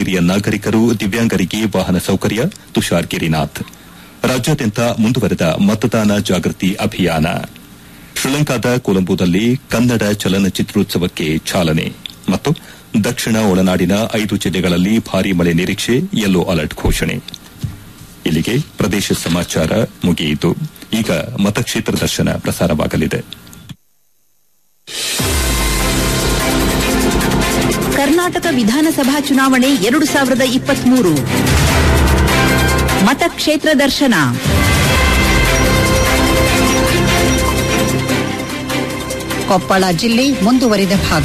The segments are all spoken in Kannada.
ಹಿರಿಯ ನಾಗರಿಕರು ದಿವ್ಯಾಂಗರಿಗೆ ವಾಹನ ಸೌಕರ್ಯ ತುಷಾರ್ ಗಿರಿನಾಥ್ ರಾಜ್ಯಾದ್ಯಂತ ಮುಂದುವರೆದ ಮತದಾನ ಜಾಗೃತಿ ಅಭಿಯಾನ ಶ್ರೀಲಂಕಾದ ಕೊಲಂಬೋದಲ್ಲಿ ಕನ್ನಡ ಚಲನಚಿತ್ರೋತ್ಸವಕ್ಕೆ ಚಾಲನೆ ಮತ್ತು ದಕ್ಷಿಣ ಒಳನಾಡಿನ ಐದು ಜಿಲ್ಲೆಗಳಲ್ಲಿ ಭಾರೀ ಮಳೆ ನಿರೀಕ್ಷೆ ಯೆಲ್ಲೋ ಅಲರ್ಟ್ ಘೋಷಣೆ ಇಲ್ಲಿಗೆ ಪ್ರದೇಶ ಸಮಾಚಾರ ಮುಗಿಯಿತು ಈಗ ಮತಕ್ಷೇತ್ರ ದರ್ಶನ ಪ್ರಸಾರವಾಗಲಿದೆ ಕರ್ನಾಟಕ ವಿಧಾನಸಭಾ ಚುನಾವಣೆ ಎರಡು ಸಾವಿರದ ಇಪ್ಪತ್ಮೂರು ಮತಕ್ಷೇತ್ರ ದರ್ಶನ ಕೊಪ್ಪಳ ಜಿಲ್ಲೆ ಮುಂದುವರಿದ ಭಾಗ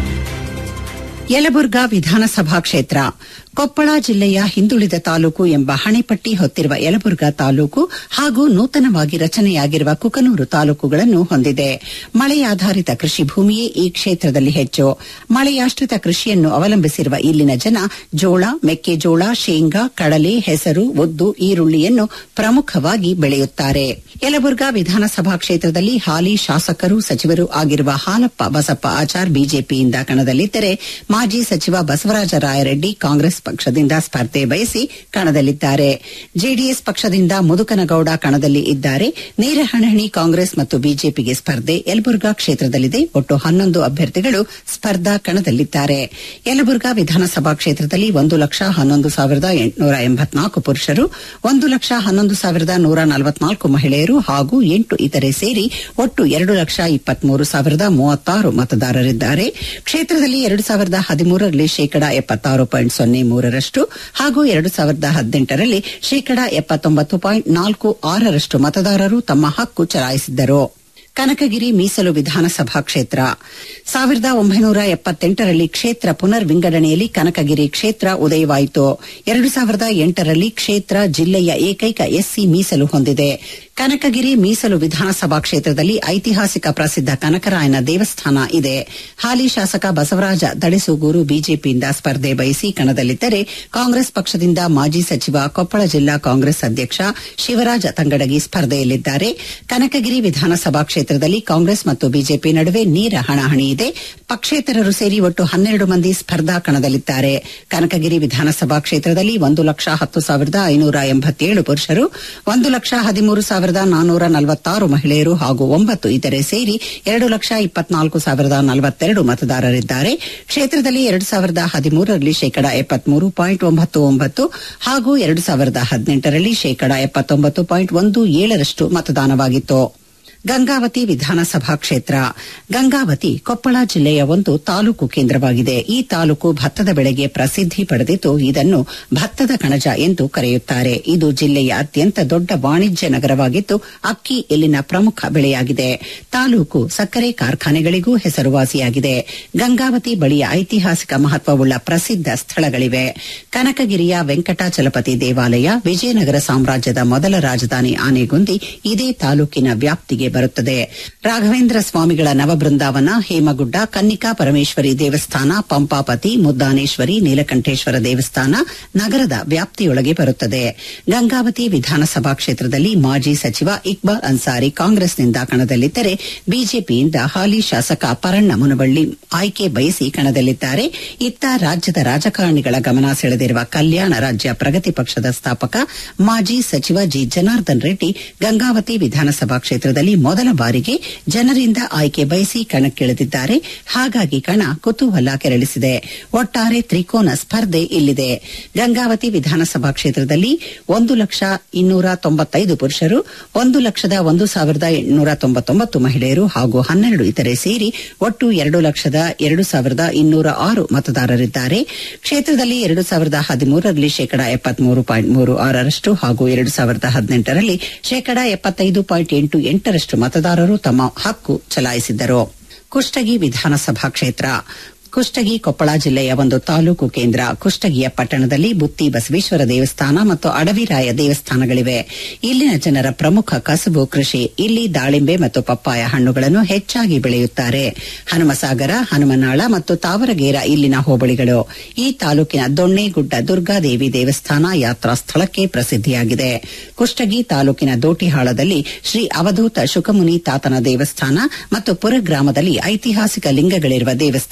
ಯಲಬುರ್ಗಾ ವಿಧಾನಸಭಾ ಕ್ಷೇತ್ರ ಕೊಪ್ಪಳ ಜಿಲ್ಲೆಯ ಹಿಂದುಳಿದ ತಾಲೂಕು ಎಂಬ ಹಣೆಪಟ್ಟಿ ಹೊತ್ತಿರುವ ಯಲಬುರ್ಗಾ ತಾಲೂಕು ಹಾಗೂ ನೂತನವಾಗಿ ರಚನೆಯಾಗಿರುವ ಕುಕನೂರು ತಾಲೂಕುಗಳನ್ನು ಹೊಂದಿದೆ ಮಳೆಯಾಧಾರಿತ ಕೃಷಿ ಭೂಮಿಯೇ ಈ ಕ್ಷೇತ್ರದಲ್ಲಿ ಹೆಚ್ಚು ಮಳೆಯಾಶ್ರಿತ ಕೃಷಿಯನ್ನು ಅವಲಂಬಿಸಿರುವ ಇಲ್ಲಿನ ಜನ ಜೋಳ ಮೆಕ್ಕೆಜೋಳ ಶೇಂಗಾ ಕಡಲೆ ಹೆಸರು ಉದ್ದು ಈರುಳ್ಳಿಯನ್ನು ಪ್ರಮುಖವಾಗಿ ಬೆಳೆಯುತ್ತಾರೆ ಯಲಬುರ್ಗಾ ವಿಧಾನಸಭಾ ಕ್ಷೇತ್ರದಲ್ಲಿ ಹಾಲಿ ಶಾಸಕರು ಸಚಿವರು ಆಗಿರುವ ಹಾಲಪ್ಪ ಬಸಪ್ಪ ಆಚಾರ್ ಬಿಜೆಪಿಯಿಂದ ಕಣದಲ್ಲಿದ್ದರೆ ಮಾಜಿ ಸಚಿವ ಬಸವರಾಜ ರಾಯರೆಡ್ಡಿ ಕಾಂಗ್ರೆಸ್ ಪಕ್ಷದಿಂದ ಸ್ಪರ್ಧೆ ಬಯಸಿ ಕಣದಲ್ಲಿದ್ದಾರೆ ಜೆಡಿಎಸ್ ಪಕ್ಷದಿಂದ ಮುದುಕನಗೌಡ ಕಣದಲ್ಲಿ ಇದ್ದಾರೆ ನೇರ ಹಣಹಣಿ ಕಾಂಗ್ರೆಸ್ ಮತ್ತು ಬಿಜೆಪಿಗೆ ಸ್ಪರ್ಧೆ ಯಲಬುರ್ಗಾ ಕ್ಷೇತ್ರದಲ್ಲಿದೆ ಒಟ್ಟು ಹನ್ನೊಂದು ಅಭ್ಯರ್ಥಿಗಳು ಸ್ಪರ್ಧಾ ಕಣದಲ್ಲಿದ್ದಾರೆ ಯಲಬುರ್ಗಾ ವಿಧಾನಸಭಾ ಕ್ಷೇತ್ರದಲ್ಲಿ ಒಂದು ಲಕ್ಷ ಹನ್ನೊಂದು ಸಾವಿರದ ಎಂಟುನೂರ ಎಂಬತ್ನಾಲ್ಕು ಪುರುಷರು ಒಂದು ಲಕ್ಷ ಹನ್ನೊಂದು ಸಾವಿರದ ನೂರ ನಲವತ್ನಾಲ್ಕು ಮಹಿಳೆಯರು ಹಾಗೂ ಎಂಟು ಇತರೆ ಸೇರಿ ಒಟ್ಟು ಎರಡು ಲಕ್ಷ ಇಪ್ಪತ್ಮೂರು ಸಾವಿರದ ಮೂವತ್ತಾರು ಮತದಾರರಿದ್ದಾರೆ ಕ್ಷೇತ್ರದಲ್ಲಿ ಎರಡು ಸಾವಿರದ ಹದಿಮೂರರಲ್ಲಿ ಶೇಕಡಾ ಎಪ್ಪತ್ತಾರು ಪಾಯಿಂಟ್ ಸೊನ್ನೆ ಮೂರರಷ್ಟು ಹಾಗೂ ಎರಡು ಸಾವಿರದ ಹದಿನೆಂಟರಲ್ಲಿ ಶೇಕಡಾ ಎಪ್ಪತ್ತೊಂಬತ್ತು ಪಾಯಿಂಟ್ ನಾಲ್ಕು ಆರರಷ್ಟು ಮತದಾರರು ತಮ್ಮ ಹಕ್ಕು ಚಲಾಯಿಸಿದ್ದರು ಕನಕಗಿರಿ ಮೀಸಲು ವಿಧಾನಸಭಾ ಕ್ಷೇತ್ರ ಸಾವಿರದ ಒಂಬೈನೂರ ಎಪ್ಪತ್ತೆಂಟರಲ್ಲಿ ಕ್ಷೇತ್ರ ಪುನರ್ ವಿಂಗಡಣೆಯಲ್ಲಿ ಕನಕಗಿರಿ ಕ್ಷೇತ್ರ ಉದಯವಾಯಿತು ಎರಡು ಸಾವಿರದ ಎಂಟರಲ್ಲಿ ಕ್ಷೇತ್ರ ಜಿಲ್ಲೆಯ ಏಕೈಕ ಎಸ್ಸಿ ಮೀಸಲು ಹೊಂದಿದೆ ಕನಕಗಿರಿ ಮೀಸಲು ವಿಧಾನಸಭಾ ಕ್ಷೇತ್ರದಲ್ಲಿ ಐತಿಹಾಸಿಕ ಪ್ರಸಿದ್ದ ಕನಕರಾಯನ ದೇವಸ್ಥಾನ ಇದೆ ಹಾಲಿ ಶಾಸಕ ಬಸವರಾಜ ದಳಿಸೂಗೂರು ಬಿಜೆಪಿಯಿಂದ ಸ್ಪರ್ಧೆ ಬಯಸಿ ಕಣದಲ್ಲಿದ್ದರೆ ಕಾಂಗ್ರೆಸ್ ಪಕ್ಷದಿಂದ ಮಾಜಿ ಸಚಿವ ಕೊಪ್ಪಳ ಜಿಲ್ಲಾ ಕಾಂಗ್ರೆಸ್ ಅಧ್ಯಕ್ಷ ಶಿವರಾಜ ತಂಗಡಗಿ ಸ್ಪರ್ಧೆಯಲ್ಲಿದ್ದಾರೆ ಕನಕಗಿರಿ ವಿಧಾನಸಭಾ ಕ್ಷೇತ್ರದಲ್ಲಿ ಕಾಂಗ್ರೆಸ್ ಮತ್ತು ಬಿಜೆಪಿ ನಡುವೆ ನೇರ ಹಣಾಹಣಿ ಇದೆ ಪಕ್ಷೇತರರು ಸೇರಿ ಒಟ್ಟು ಹನ್ನೆರಡು ಮಂದಿ ಸ್ಪರ್ಧಾ ಕಣದಲ್ಲಿದ್ದಾರೆ ಕನಕಗಿರಿ ವಿಧಾನಸಭಾ ಕ್ಷೇತ್ರದಲ್ಲಿ ಒಂದು ಲಕ್ಷ ಹತ್ತು ಸಾವಿರದ ಐನೂರ ಎಂಬತ್ತೇಳು ಪುರುಷರು ಒಂದು ಲಕ್ಷ ಹದಿಮೂರು ಸಾವಿರದ ನಾನೂರ ನಲವತ್ತಾರು ಮಹಿಳೆಯರು ಹಾಗೂ ಒಂಬತ್ತು ಇತರೆ ಸೇರಿ ಎರಡು ಲಕ್ಷ ಇಪ್ಪತ್ನಾಲ್ಕು ಸಾವಿರದ ನಲವತ್ತೆರಡು ಮತದಾರರಿದ್ದಾರೆ ಕ್ಷೇತ್ರದಲ್ಲಿ ಎರಡು ಸಾವಿರದ ಹದಿಮೂರರಲ್ಲಿ ಶೇಕಡಾ ಎಪ್ಪತ್ಮೂರು ಪಾಯಿಂಟ್ ಒಂಬತ್ತು ಒಂಬತ್ತು ಹಾಗೂ ಎರಡು ಸಾವಿರದ ಹದಿನೆಂಟರಲ್ಲಿ ಶೇಕಡಾ ಎಪ್ಪತ್ತೊಂಬತ್ತು ಪಾಯಿಂಟ್ ಒಂದು ಏಳರಷ್ಟು ಮತದಾನವಾಗಿತ್ತು ಗಂಗಾವತಿ ವಿಧಾನಸಭಾ ಕ್ಷೇತ್ರ ಗಂಗಾವತಿ ಕೊಪ್ಪಳ ಜಿಲ್ಲೆಯ ಒಂದು ತಾಲೂಕು ಕೇಂದ್ರವಾಗಿದೆ ಈ ತಾಲೂಕು ಭತ್ತದ ಬೆಳೆಗೆ ಪ್ರಸಿದ್ಧಿ ಪಡೆದಿದ್ದು ಇದನ್ನು ಭತ್ತದ ಕಣಜ ಎಂದು ಕರೆಯುತ್ತಾರೆ ಇದು ಜಿಲ್ಲೆಯ ಅತ್ಯಂತ ದೊಡ್ಡ ವಾಣಿಜ್ಯ ನಗರವಾಗಿದ್ದು ಅಕ್ಕಿ ಇಲ್ಲಿನ ಪ್ರಮುಖ ಬೆಳೆಯಾಗಿದೆ ತಾಲೂಕು ಸಕ್ಕರೆ ಕಾರ್ಖಾನೆಗಳಿಗೂ ಹೆಸರುವಾಸಿಯಾಗಿದೆ ಗಂಗಾವತಿ ಬಳಿಯ ಐತಿಹಾಸಿಕ ಮಹತ್ವವುಳ್ಳ ಪ್ರಸಿದ್ಧ ಸ್ಥಳಗಳಿವೆ ಕನಕಗಿರಿಯ ವೆಂಕಟಾಚಲಪತಿ ದೇವಾಲಯ ವಿಜಯನಗರ ಸಾಮ್ರಾಜ್ಯದ ಮೊದಲ ರಾಜಧಾನಿ ಆನೆಗುಂದಿ ಇದೇ ತಾಲೂಕಿನ ವ್ಯಾಪ್ತಿಗೆ ಬರುತ್ತದೆ ರಾಘವೇಂದ್ರ ಸ್ವಾಮಿಗಳ ನವಬೃಂದಾವನ ಹೇಮಗುಡ್ಡ ಕನ್ನಿಕಾ ಪರಮೇಶ್ವರಿ ದೇವಸ್ಥಾನ ಪಂಪಾಪತಿ ಮುದ್ದಾನೇಶ್ವರಿ ನೀಲಕಂಠೇಶ್ವರ ದೇವಸ್ಥಾನ ನಗರದ ವ್ಯಾಪ್ತಿಯೊಳಗೆ ಬರುತ್ತದೆ ಗಂಗಾವತಿ ವಿಧಾನಸಭಾ ಕ್ಷೇತ್ರದಲ್ಲಿ ಮಾಜಿ ಸಚಿವ ಇಕ್ಬಾಲ್ ಅನ್ಸಾರಿ ಕಾಂಗ್ರೆಸ್ನಿಂದ ಕಣದಲ್ಲಿದ್ದರೆ ಬಿಜೆಪಿಯಿಂದ ಹಾಲಿ ಶಾಸಕ ಪರಣ್ಣ ಮುನವಳ್ಳಿ ಆಯ್ಕೆ ಬಯಸಿ ಕಣದಲ್ಲಿದ್ದಾರೆ ಇತ್ತ ರಾಜ್ಯದ ರಾಜಕಾರಣಿಗಳ ಗಮನ ಸೆಳೆದಿರುವ ಕಲ್ಯಾಣ ರಾಜ್ಯ ಪ್ರಗತಿ ಪಕ್ಷದ ಸ್ಥಾಪಕ ಮಾಜಿ ಸಚಿವ ಜಿ ಜನಾರ್ದನ್ ರೆಡ್ಡಿ ಗಂಗಾವತಿ ವಿಧಾನಸಭಾ ಕ್ಷೇತ್ರದಲ್ಲಿ ಮೊದಲ ಬಾರಿಗೆ ಜನರಿಂದ ಆಯ್ಕೆ ಬಯಸಿ ಕಣಕ್ಕಿಳಿದಿದ್ದಾರೆ ಹಾಗಾಗಿ ಕಣ ಕುತೂಹಲ ಕೆರಳಿಸಿದೆ ಒಟ್ಟಾರೆ ತ್ರಿಕೋನ ಸ್ಪರ್ಧೆ ಇಲ್ಲಿದೆ ಗಂಗಾವತಿ ವಿಧಾನಸಭಾ ಕ್ಷೇತ್ರದಲ್ಲಿ ಒಂದು ಲಕ್ಷ ಇನ್ನೂರ ತೊಂಬತ್ತೈದು ಪುರುಷರು ಒಂದು ಲಕ್ಷದ ಒಂದು ಸಾವಿರದ ಎಂಟುನೂರ ತೊಂಬತ್ತೊಂಬತ್ತು ಮಹಿಳೆಯರು ಹಾಗೂ ಹನ್ನೆರಡು ಇತರೆ ಸೇರಿ ಒಟ್ಟು ಎರಡು ಲಕ್ಷದ ಎರಡು ಸಾವಿರದ ಇನ್ನೂರ ಆರು ಮತದಾರರಿದ್ದಾರೆ ಕ್ಷೇತ್ರದಲ್ಲಿ ಎರಡು ಸಾವಿರದ ಹದಿಮೂರರಲ್ಲಿ ಶೇಕಡಾ ಎಪ್ಪತ್ಮೂರು ಪಾಯಿಂಟ್ ಮೂರು ಆರರಷ್ಟು ಹಾಗೂ ಎರಡು ಸಾವಿರದ ಹದಿನೆಂಟರಲ್ಲಿ ಶೇಕಡಾ ಎಪ್ಪತ್ತೈದು ಪಾಯಿಂಟ್ ಎಂಟು ಎಂಟರಷ್ಟು ಮತದಾರರು ತಮ್ಮ ಹಕ್ಕು ಚಲಾಯಿಸಿದ್ದರು ಕುಷ್ಟಗಿ ವಿಧಾನಸಭಾ ಕ್ಷೇತ್ರ ಕುಷ್ಟಗಿ ಕೊಪ್ಪಳ ಜಿಲ್ಲೆಯ ಒಂದು ತಾಲೂಕು ಕೇಂದ್ರ ಕುಷ್ಟಗಿಯ ಪಟ್ಟಣದಲ್ಲಿ ಬುತ್ತಿ ಬಸವೇಶ್ವರ ದೇವಸ್ಥಾನ ಮತ್ತು ಅಡವಿರಾಯ ದೇವಸ್ಥಾನಗಳಿವೆ ಇಲ್ಲಿನ ಜನರ ಪ್ರಮುಖ ಕಸುಬು ಕೃಷಿ ಇಲ್ಲಿ ದಾಳಿಂಬೆ ಮತ್ತು ಪಪ್ಪಾಯ ಹಣ್ಣುಗಳನ್ನು ಹೆಚ್ಚಾಗಿ ಬೆಳೆಯುತ್ತಾರೆ ಹನುಮಸಾಗರ ಹನುಮನಾಳ ಮತ್ತು ತಾವರಗೇರ ಇಲ್ಲಿನ ಹೋಬಳಿಗಳು ಈ ತಾಲೂಕಿನ ದೊಣ್ಣೆಗುಡ್ಡ ದುರ್ಗಾದೇವಿ ದೇವಸ್ಥಾನ ಯಾತ್ರಾ ಸ್ಥಳಕ್ಕೆ ಪ್ರಸಿದ್ಧಿಯಾಗಿದೆ ಕುಷ್ಟಗಿ ತಾಲೂಕಿನ ದೋಟಿಹಾಳದಲ್ಲಿ ಶ್ರೀ ಅವಧೂತ ಶುಕಮುನಿ ತಾತನ ದೇವಸ್ಥಾನ ಮತ್ತು ಪುರ ಗ್ರಾಮದಲ್ಲಿ ಐತಿಹಾಸಿಕ ಲಿಂಗಗಳಿರುವ ದೇವಸ್ಥಾನಗಳಿವೆ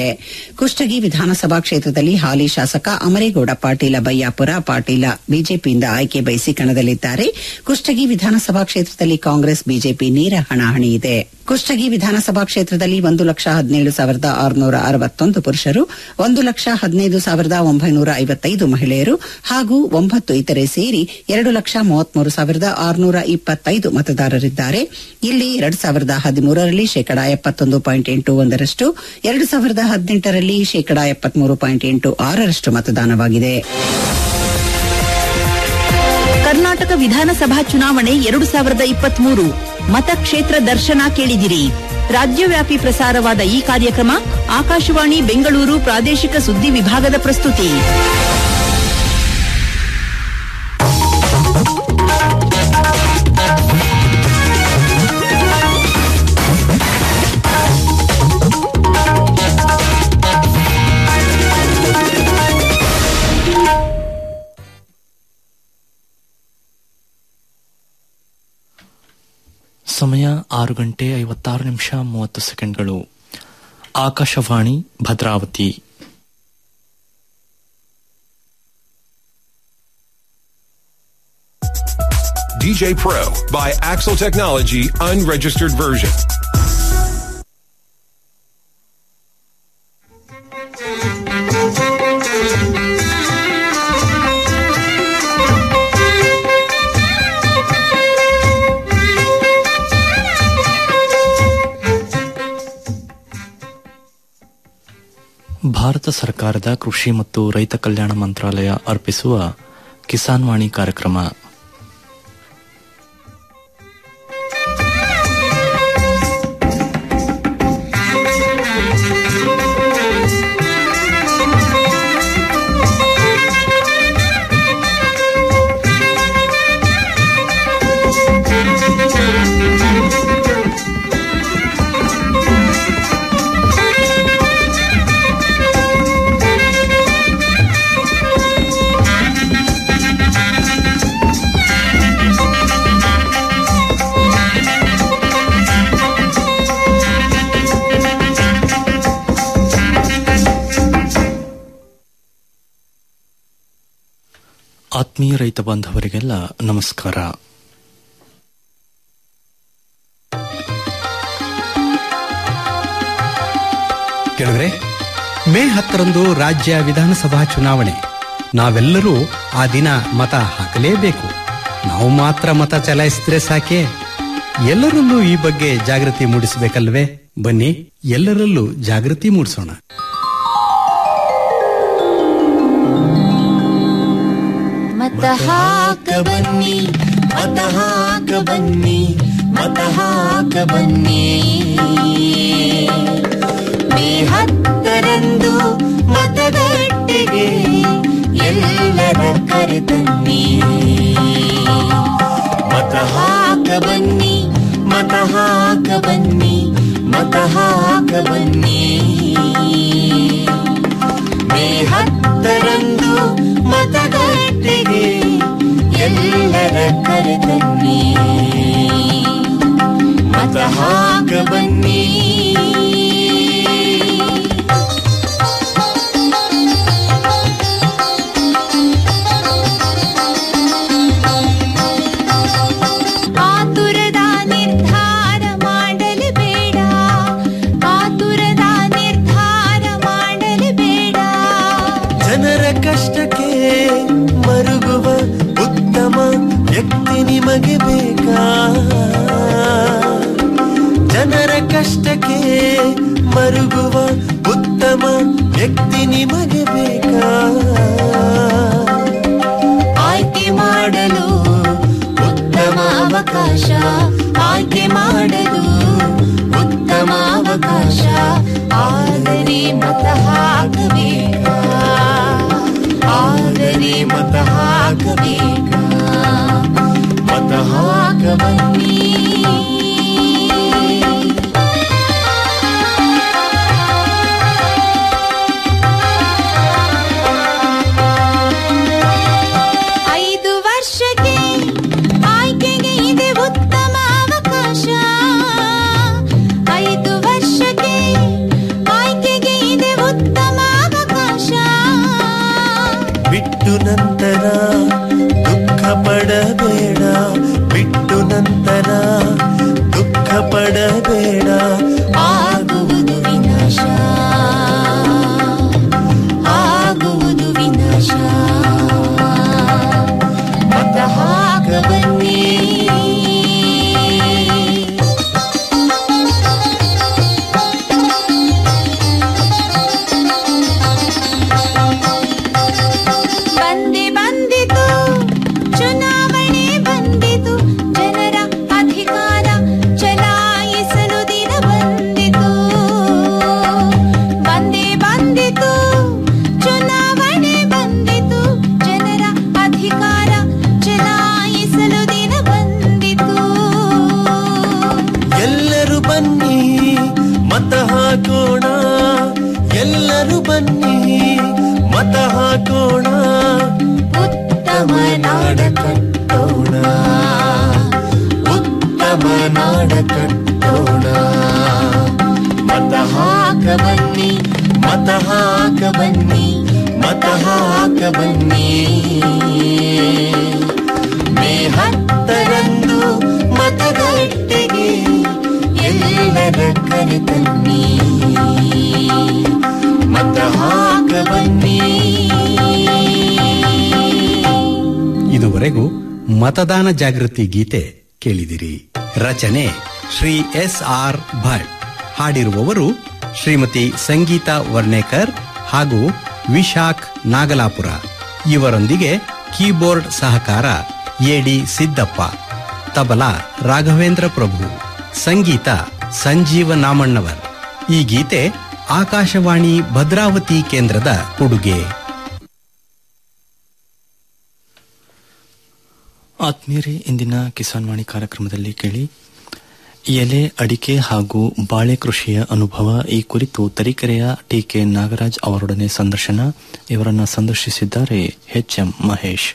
ಕುಷ್ಟಗಿ ವಿಧಾನಸಭಾ ಕ್ಷೇತ್ರದಲ್ಲಿ ಹಾಲಿ ಶಾಸಕ ಅಮರೇಗೌಡ ಪಾಟೀಲ ಬಯ್ಯಾಪುರ ಪಾಟೀಲ ಬಿಜೆಪಿಯಿಂದ ಆಯ್ಕೆ ಬಯಸಿ ಕಣದಲ್ಲಿದ್ದಾರೆ ಕುಷ್ಟಗಿ ವಿಧಾನಸಭಾ ಕ್ಷೇತ್ರದಲ್ಲಿ ಕಾಂಗ್ರೆಸ್ ಬಿಜೆಪಿ ನೇರ ಹಣಾಹಣಿ ಇದೆ ಕುಷ್ಟಗಿ ವಿಧಾನಸಭಾ ಕ್ಷೇತ್ರದಲ್ಲಿ ಒಂದು ಲಕ್ಷ ಹದಿನೇಳು ಸಾವಿರದ ಆರುನೂರ ಅರವತ್ತೊಂದು ಪುರುಷರು ಒಂದು ಲಕ್ಷ ಹದಿನೈದು ಸಾವಿರದ ಒಂಬೈನೂರ ಐವತ್ತೈದು ಮಹಿಳೆಯರು ಹಾಗೂ ಒಂಬತ್ತು ಇತರೆ ಸೇರಿ ಎರಡು ಲಕ್ಷ ಮೂವತ್ಮೂರು ಸಾವಿರದ ಆರುನೂರ ಇಪ್ಪತ್ತೈದು ಮತದಾರರಿದ್ದಾರೆ ಇಲ್ಲಿ ಎರಡು ಸಾವಿರದ ಹದಿಮೂರರಲ್ಲಿ ಶೇಕಡಾ ಎಪ್ಪತ್ತೊಂದು ಪಾಯಿಂಟ್ ಎಂಟು ಒಂದರಷ್ಟು ಎರಡು ಸಾವಿರದ ಹದಿನೆಂಟರಲ್ಲಿ ಶೇಕಡಾ ಎಪ್ಪತ್ಮೂರು ಪಾಯಿಂಟ್ ಎಂಟು ಆರರಷ್ಟು ಮತದಾನವಾಗಿದೆ ಕರ್ನಾಟಕ ವಿಧಾನಸಭಾ ಚುನಾವಣೆ ಎರಡು ಸಾವಿರದ ಇಪ್ಪತ್ಮೂರು ಮತಕ್ಷೇತ್ರ ದರ್ಶನ ಕೇಳಿದಿರಿ ರಾಜ್ಯವ್ಯಾಪಿ ಪ್ರಸಾರವಾದ ಈ ಕಾರ್ಯಕ್ರಮ ಆಕಾಶವಾಣಿ ಬೆಂಗಳೂರು ಪ್ರಾದೇಶಿಕ ಸುದ್ದಿ ವಿಭಾಗದ ಪ್ರಸ್ತುತಿ ಸಮಯ ಆರು ಗಂಟೆ ಐವತ್ತಾರು ನಿಮಿಷ ಮೂವತ್ತು ಸೆಕೆಂಡ್ಗಳು Akashvani Bhadravati DJ Pro by Axel Technology unregistered version. Bharat ಸರ್ಕಾರದ ಕೃಷಿ ಮತ್ತು ರೈತ ಕಲ್ಯಾಣ ಮಂತ್ರಾಲಯ ಅರ್ಪಿಸುವ ಕಿಸಾನ್ ವಾಣಿ ಕಾರ್ಯಕ್ರಮ ಆತ್ಮೀಯ ರೈತ ಬಾಂಧವರಿಗೆಲ್ಲ ನಮಸ್ಕಾರ ಕೇಳಿದ್ರೆ ಮೇ ಹತ್ತರಂದು ರಾಜ್ಯ ವಿಧಾನಸಭಾ ಚುನಾವಣೆ ನಾವೆಲ್ಲರೂ ಆ ದಿನ ಮತ ಹಾಕಲೇಬೇಕು ನಾವು ಮಾತ್ರ ಮತ ಚಲಾಯಿಸಿದ್ರೆ ಸಾಕೆ ಎಲ್ಲರಲ್ಲೂ ಈ ಬಗ್ಗೆ ಜಾಗೃತಿ ಮೂಡಿಸಬೇಕಲ್ವೇ ಬನ್ನಿ ಎಲ್ಲರಲ್ಲೂ ಜಾಗೃತಿ ಮೂಡಿಸೋಣ ಮತ ಹಾಕ ಬನ್ನಿ ಮತ ಹಾಕ ಬನ್ನಿ ಮತ ಹಾಕ ಬನ್ನಿ ಮೇ ಹತ್ತರಂದು ಮತಗಟ್ಟೆಗೆ ಎಲ್ಲರ ಕರೆತನ್ನಿ ಮತ ಹಾಕ ಬನ್ನಿ ಮತ ಹಾಕ ಬನ್ನಿ ಮತ ಹಾಕ ಬನ್ನಿ ಮೇ ಹತ್ತರಂದು ಮತಗಟ್ಟೆಗೆ ಎಲ್ಲರ ಕರೆತನ್ನಿ ಮತ ಹಾಕ ಬನ್ನಿ ಆತುರದ ನಿರ್ಧಾರ ಮಾಡಲು ಬೇಡ ಆತುರದ ನಿರ್ಧಾರ ಮಾಡಲು ಬೇಡ ಜನರ ಕಷ್ಟಕ್ಕೆ ಮರುಗುವ ಉತ್ತಮ ವ್ಯಕ್ತಿ ನಿಮಗೆ ಬೇಕಾ ಜನರ ಕಷ್ಟಕ್ಕೆ ಮರುಗುವ ಉತ್ತಮ ವ್ಯಕ್ತಿ ನಿಮಗೆ ಬೇಕಾ ಆಯ್ಕೆ ಮಾಡಲು ಉತ್ತಮ ಅವಕಾಶ ಆಯ್ಕೆ ಮಾಡಲು ಉತ್ತಮ ಅವಕಾಶ ಆದರೆ ಮತ ಹಾಕಬೇಕಾ ಆದರೆ ಮತ ಹಾಕಬೇಕಾ ಮತ ಹಾಕ ಬನ್ನಿ ಐದು ವರ್ಷಕ್ಕೆ ಆಯ್ಕೆಗೆ ಇದೆ ಉತ್ತಮ ಅವಕಾಶ ಐದು ವರ್ಷಕ್ಕೆ ಆಯ್ಕೆಗೆ ಇದೆ ಬಿಟ್ಟು ನಂತರ ದುಃಖ ಪಡಬೇಡ ಬಿಟ್ಟು ನಂತರ ದುಃಖ ಪಡಬೇಡ ಆಗುವುದು ವಿನಾಶ ಆಗುವುದು ವಿನಾಶ ಮತ ಹಾಕ ಬನ್ನಿ ಬಂದೆ ಬಂದಿತು ಚುನಾವಣೆ ಬಂದಿತು ಜನರ ಅಧಿಕಾರ ಚಲಾಯಿಸಲು ದಿನ ಬಂದಿತು ಬಂದೆ ಬಂದಿತು ಚುನಾವಣೆ ಬಂದಿತು ಜನರ ಅಧಿಕಾರ ಚಲಾಯಿಸಲು ದಿನ ಬಂದಿತು ಎಲ್ಲರೂ ಬನ್ನಿ ಮತ ಹಾಕೋಣ ಎಲ್ಲರೂ ಬನ್ನಿ ಮತ ಹಾಕೋಣ ಉತ್ತಮ ನಾಡ ಕಟ್ಟೋಣ ಉತ್ತಮ ನಾಡ ಕಟ್ಟೋಣ ಮತ ಹಾಕ ಬನ್ನಿ ಮತ ಹಾಕ ಬನ್ನಿ ಮತ ಹಾಕ ಬನ್ನಿ ಮೇ ಹತ್ತರಂದು ಮತಗಟ್ಟೆಗೆ ಎಲ್ಲರ ಕರೆ ತನ್ನಿ ಮತ ಹಾಕ ಬನ್ನಿ ಇದುವರೆಗೂ ಮತದಾನ ಜಾಗೃತಿ ಗೀತೆ ಕೇಳಿದಿರಿ ರಚನೆ ಶ್ರೀ ಎಸ್ ಆರ್ ಭಟ್ ಹಾಡಿರುವವರು ಶ್ರೀಮತಿ ಸಂಗೀತಾ ವರ್ಣೇಕರ್ ಹಾಗೂ ವಿಶಾಖ್ ನಾಗಲಾಪುರ ಇವರೊಂದಿಗೆ ಕೀಬೋರ್ಡ್ ಸಹಕಾರ ಎಡಿ ಸಿದ್ದಪ್ಪ ತಬಲಾ ರಾಘವೇಂದ್ರ ಪ್ರಭು ಸಂಗೀತ ಸಂಜೀವ ನಾಮಣ್ಣವರ್ ಈ ಗೀತೆ ಆಕಾಶವಾಣಿ ಭದ್ರಾವತಿ ಕೇಂದ್ರದ ಕೊಡುಗೆ ಆತ್ಮೀಯರೇ ಇಂದಿನ ಕಿಸಾನ್ ವಾಣಿ ಕಾರ್ಯಕ್ರಮದಲ್ಲಿ ಕೇಳಿ ಎಲೆ ಅಡಿಕೆ ಹಾಗೂ ಬಾಳೆ ಕೃಷಿಯ ಅನುಭವ ಈ ಕುರಿತು ತರೀಕೆರೆಯ ಟಿಕೆ ನಾಗರಾಜ್ ಅವರೊಡನೆ ಸಂದರ್ಶನ ಇವರನ್ನ ಸಂದರ್ಶಿಸಿದ್ದಾರೆ ಎಚ್ ಎಂ ಮಹೇಶ್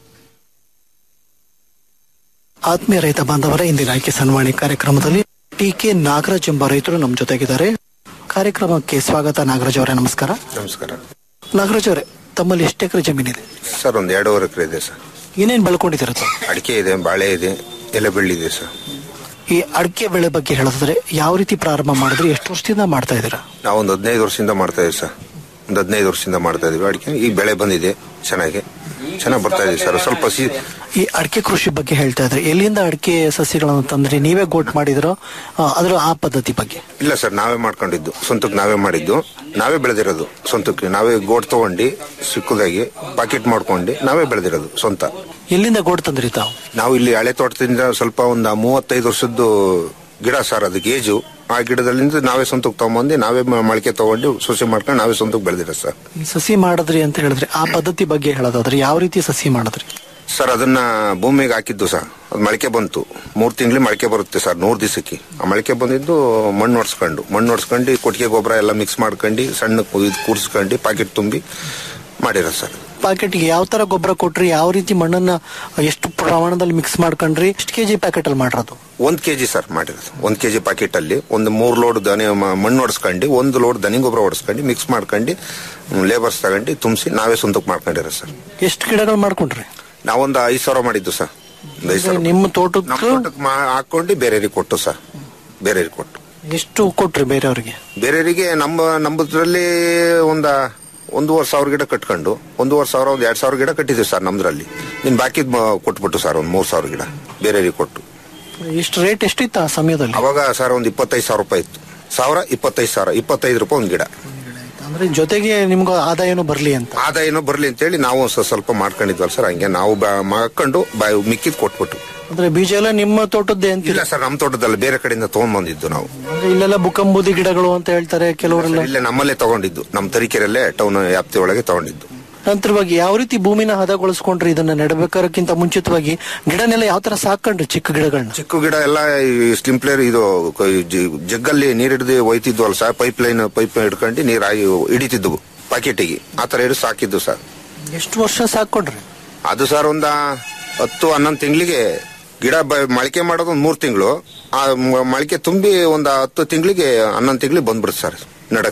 ಆತ್ಮೀಯ ರೈತ ಬಾಂಧವರೇ ಇಂದಿನ ಕಿಸಾನ್ವಾಣಿ ಕಾರ್ಯಕ್ರಮದಲ್ಲಿ ಟಿ ಕೆ ನಾಗರಾಜ್ ಎಂಬ ರೈತರು ನಮ್ಮ ಜೊತೆಗಿದ್ದಾರೆ ಕಾರ್ಯಕ್ರಮಕ್ಕೆ ಸ್ವಾಗತ ನಾಗರಾಜ್ ಅವರೇ ನಮಸ್ಕಾರ ನಮಸ್ಕಾರ ನಾಗರಾಜ್ ಅವರೇ ತಮ್ಮಲ್ಲಿ ಎಷ್ಟು ಎಕರೆ ಜಮೀನಿದೆ ಸರ್ ಒಂದು ಎರಡೂವರೆ ಎಕರೆ ಇದೆ ಸರ್ ಏನೇನ್ ಬೆಳ್ಕೊಂಡಿದ್ದೀರ ತಾವು? ಅಡಿಕೆ ಇದೆ ಬಾಳೆ ಇದೆ ಎಲೆ ಬೆಳ್ಳಿ ಇದೆ ಸರ್ ಈ ಅಡಿಕೆ ಬೆಳೆ ಬಗ್ಗೆ ಹೇಳಿದ್ರೆ ಯಾವ ರೀತಿ ಪ್ರಾರಂಭ ಮಾಡಿದ್ರಿ ಎಷ್ಟು ವರ್ಷದಿಂದ ಮಾಡ್ತಾ ಇದ್ದೀರಾ ನಾವು ಒಂದು ಹದಿನೈದು ವರ್ಷದಿಂದ ಮಾಡ್ತಾ ಇದೀವಿ ಸರ್ ಒಂದು ಹದಿನೈದು ವರ್ಷದಿಂದ ಮಾಡ್ತಾ ಇದೀವಿ ಅಡಿಕೆ ಈಗ ಬೆಳೆ ಬಂದಿದೆ ಚೆನ್ನಾಗಿ ಚೆನ್ನಾಗಿ ಬರ್ತಾ ಇದೆ ಸರ್ ಸ್ವಲ್ಪ ಸಿ ಈ ಅಡಿಕೆ ಕೃಷಿ ಬಗ್ಗೆ ಹೇಳ್ತಾ ಇದ್ರೆ ಎಲ್ಲಿಂದ ಅಡಿಕೆ ಸಸ್ಯಗಳನ್ನು ತಂದ್ರಿ ನೀವೇ ಗೋಟ್ ಮಾಡಿದ್ರೋ ಆ, ಅದರ ಆ ಪದ್ಧತಿ ಬಗ್ಗೆ ಇಲ್ಲ ಸರ್ ನಾವೇ ಮಾಡ್ಕೊಂಡಿದ್ದು ಸ್ವಂತಕ್ಕೆ ನಾವೇ ಮಾಡಿದ್ದು ನಾವೇ ಬೆಳೆದಿರೋದು ಸ್ವಂತಕ್ಕೆ ನಾವೇ ಗೋಟ್ ತಗೊಂಡು ಸಿಕ್ಕದಾಗಿ ಪಾಕೆಟ್ ಮಾಡ್ಕೊಂಡು ನಾವೇ ಬೆಳೆದಿರೋದು ಸ್ವಂತ ಎಲ್ಲಿಂದ ಗೋಟ್ ತಂದ್ರಿ ತಾವು ನಾವು ಇಲ್ಲಿ ಹಳೆ ತೋಟದಿಂದ ಸ್ವಲ್ಪ ಒಂದು ಮೂವತ್ತೈದು ವರ್ಷದ್ದು ಗಿಡ ಸರ್ ಅದಕ್ಕೆ ಏಜು ಆ ಗಿಡದಲ್ಲಿಂದ ನಾವೇ ಸ್ವಂತಕ್ಕೆ ತಗೊಂಬಂದು ನಾವೇ ಮ- ಮೊಳಕೆ ತಗೊಂಡು ಸೊಸೆ ಮಾಡ್ಕೊಂಡು ನಾವೇ ಸ್ವಂತಕ್ಕೆ ಬೆಳೆದಿರೋ ಸರ್ ಈ ಸಸಿ ಮಾಡಿದ್ರಿ ಅಂತ ಹೇಳಿದ್ರೆ ಆ ಪದ್ಧತಿ ಬಗ್ಗೆ ಹೇಳೋದಾದ್ರೆ ಯಾವ ರೀತಿ ಸಸಿ ಮಾಡಿದ್ರಿ ಸರ್ ಅದನ್ನ ಭೂಮಿಗೆ ಹಾಕಿದ್ದು ಸರ್ ಅದು ಮೊಳಕೆ ಬಂತು ಮೂರ್ ತಿಂಗಳು ಮೊಳಕೆ ಬರುತ್ತೆ ಸರ್ ನೂರ್ ದಿವಸಕ್ಕೆ ಆ ಮೊಳಕೆ ಬಂದಿದ್ದು ಮಣ್ಣು ಹೊಡ್ಸ್ಕೊಂಡು ಮಣ್ಣು ಹೊಡ್ಸ್ಕೊಂಡು ಕೊಟ್ಟಿಗೆ ಗೊಬ್ಬರ ಎಲ್ಲ ಮಿಕ್ಸ್ ಮಾಡ್ಕೊಂಡು ಸಣ್ಣ ಇದು ಕೂಡಿಸ್ಕೊಂಡು ಪಾಕೆಟ್ ತುಂಬಿ ಮಾಡಿರೋ ಸರ್ ಪ್ಯಾಕೆಟ್ಗೆ ಯಾವ ತರ ಗೊಬ್ಬರ ಕೊಟ್ರಿ ಯಾವ ರೀತಿ ಮಣ್ಣನ್ನ ಎಷ್ಟು ಪ್ರಮಾಣದಲ್ಲಿ ಮಿಕ್ಸ್ ಮಾಡ್ಕೊಂಡ್ರಿ ಎಷ್ಟು ಕೆಜಿ ಪ್ಯಾಕೆಟ್ ಅಲ್ಲಿ ಮಾಡಿರೋದು ಒಂದ್ ಕೆಜಿ ಸರ್ ಮಾಡಿರೋದು ಒಂದ್ ಕೆಜಿ ಪಾಕೆಟ್ ಅಲ್ಲಿ ಒಂದು ಮೂರ್ ಲೋಡ್ ದನಿ ಮ- ಮಣ್ಣು ಹೊಡ್ಸ್ಕೊಂಡು ಒಂದು ಲೋಡ್ ದನಿ ಗೊಬ್ಬರ ಹೊಡ್ಸ್ಕೊಂಡು ಮಿಕ್ಸ್ ಮಾಡ್ಕೊಂಡು ಲೇಬರ್ಸ್ ತಗೊಂಡು ತುಂಬಿಸಿ ನಾವೇ ಸ್ವಂತಕ್ಕೆ ಮಾಡ್ಕೊಂಡಿರೋ ಸರ್ ಎಷ್ಟು ಗಿಡಗಳು ಮಾಡ್ಕೊಂಡ್ರಿ ನಾವೊಂದು ಐದ್ ಸಾವಿರ ಮಾಡಿದ್ದು ಸರ್ ಒಂದು ಐದ್ ಸಾವಿರ ನಿಮ್ಮ ತೋಟಕ್ಕೆ ನಮ್ಮ ತೋಟಕ್ಕೆ ಮಾ- ಹಾಕೊಂಡು ಬೇರೆಯವ್ರಿಗೆ ಕೊಟ್ಟು ಸರ್ ಬೇರೆಯವ್ರಿಗೆ ಕೊಟ್ಟು ಎಷ್ಟು ಕೊಟ್ರಿ ಬೇರೆಯವ್ರಿಗೆ ಬೇರೆಯವರಿಗೆ ನಮ್ಮ ನಮ್ಮದ್ರಲ್ಲಿ ಒಂದ ಒಂದೂವರೆ ಸಾವಿರ ಗಿಡ ಕಟ್ಕೊಂಡು ಒಂದೂವರೆ ಸಾವಿರ ಒಂದ್ ಎರಡ್ ಸಾವಿರ ಗಿಡ ಕಟ್ಟಿದ್ದೀವಿ ಸರ್ ನಮ್ದ್ರಲ್ಲಿ ನಿನ್ ಬಾಕಿದ್ ಮ- ಕೊಟ್ಬಿಟ್ಟು ಸರ್ ಒಂದ್ ಮೂರ್ ಸಾವಿರ ಗಿಡ ಬೇರೆಯವ್ರಿಗೆ ಕೊಟ್ಟು ಎಷ್ಟು ರೇಟ್ ಎಷ್ಟಿತ್ತು ಆ ಸಮಯದಲ್ಲಿ ಅವಾಗ ಸರ್ ಒಂದ್ ಇಪ್ಪತ್ತೈದು ಸಾವಿರ ರೂಪಾಯಿ ಇತ್ತು ಸಾವಿರ ಇಪ್ಪತ್ತೈದು ಸಾವಿರ ಇಪ್ಪತ್ತೈದು ರೂಪಾಯಿ ಒಂದ್ ಗಿಡ ಅಂದ್ರೆ ಜೊತೆಗೆ ನಿಮ್ಗೆ ಆದಾಯನೂ ಬರ್ಲಿ ಅಂತ ಆದಾಯನೂ ಬರ್ಲಿ ಅಂತೇಳಿ ನಾವು ಸ್ವ- ಸ್ವಲ್ಪ ಮಾಡ್ಕೊಂಡಿದ್ವಲ್ಲ ಸರ್ ಹಂಗೆ ನಾವು ಬ- ಮಾಡ್ಕೊಂಡು ಬ- ಮಿಕ್ಕಿದ್ ಕೊಟ್ಬಿಟ್ಟು ಅಂದ್ರೆ ಬೀಜ ಎಲ್ಲ ನಿಮ್ಮ ತೋಟದ್ದೇ ಅಂತ ಇಲ್ಲ ಸರ್ ನಮ್ಮ ತೋಟದಲ್ಲಿ ಬೇರೆ ಕಡೆಯಿಂದ ತಗೊಂಡ್ ಬಂದಿದ್ದು ನಾವು ಅಂದ್ರೆ ಇಲ್ಲೆಲ್ಲ ಬುಕ್ಕಂಬೂದಿ ಗಿಡಗಳು ಅಂತ ಹೇಳ್ತಾರೆ ಕೆಲವರೆಲ್ಲ ಇಲ್ಲೇ ನಮ್ಮಲ್ಲೇ ತಗೊಂಡಿದ್ದು ನಮ್ಮ ತರೀಕೆರೆಲ್ಲೇ ಟೌನ್ ವ್ಯಾಪ್ತಿ ಒಳಗೆ ತಗೊಂಡಿದ್ದು ನಂತರವಾಗಿ ಯಾವ ರೀತಿ ಭೂಮಿನ ಹದಗೊಳಿಸ್ಕೊಂಡ್ರಿ ಇದನ್ನ ನೆಡಬೇಕಾರಕ್ಕಿಂತ ಮುಂಚಿತವಾಗಿ ಗಿಡನೆಲ್ಲ ಯಾವ ತರ ಸಾಕೊಂಡ್ರಿ ಚಿಕ್ಕ ಗಿಡಗಳನ್ನ ಚಿಕ್ಕ ಗಿಡ ಎಲ್ಲ ಸ್ಲಿಂಪ್ಲೇರ್ ಇದು ಕ- ಜ- ಜಗ್ಗಲ್ಲಿ ನೀರ್ ಹಿಡಿದು ಒಯ್ತಿದ್ವಲ್ಲ ಸರ್ ಪೈಪ್ ಲೈನ್ ಪೈಪ್ ಹಿಡ್ಕೊಂಡು ನೀರ್ ಆಗಿ ಹಿಡಿತಿದ್ವು ಪಾಕೆಟಿಗೆ ಆ ತರ ಹಿಡಿದು ಸಾಕಿದ್ದು ಸರ್ ಎಷ್ಟು ವರ್ಷ ಸಾಕೊಂಡ್ರಿ ಅದು ಸರ್ ಒಂದ ಹತ್ತು ಹನ್ನೊಂದು ತಿಂಗಳಿಗೆ ಗಿಡ ಬ- ಮೊಳಕೆ ಮಾಡೋದು ಒಂದ್ ಮೂರ್ ತಿಂಗಳು ಆ ಮ- ಮೊಳಕೆ ತುಂಬಿ ಒಂದ್ ಹತ್ತು ತಿಂಗಳಿಗೆ ಹನ್ನೊಂದು ತಿಂಗಳಿಗೆ ಬಂದ್ಬಿಡುತ್ತೆ ಸರ್ ನಡಕ್ಕೆ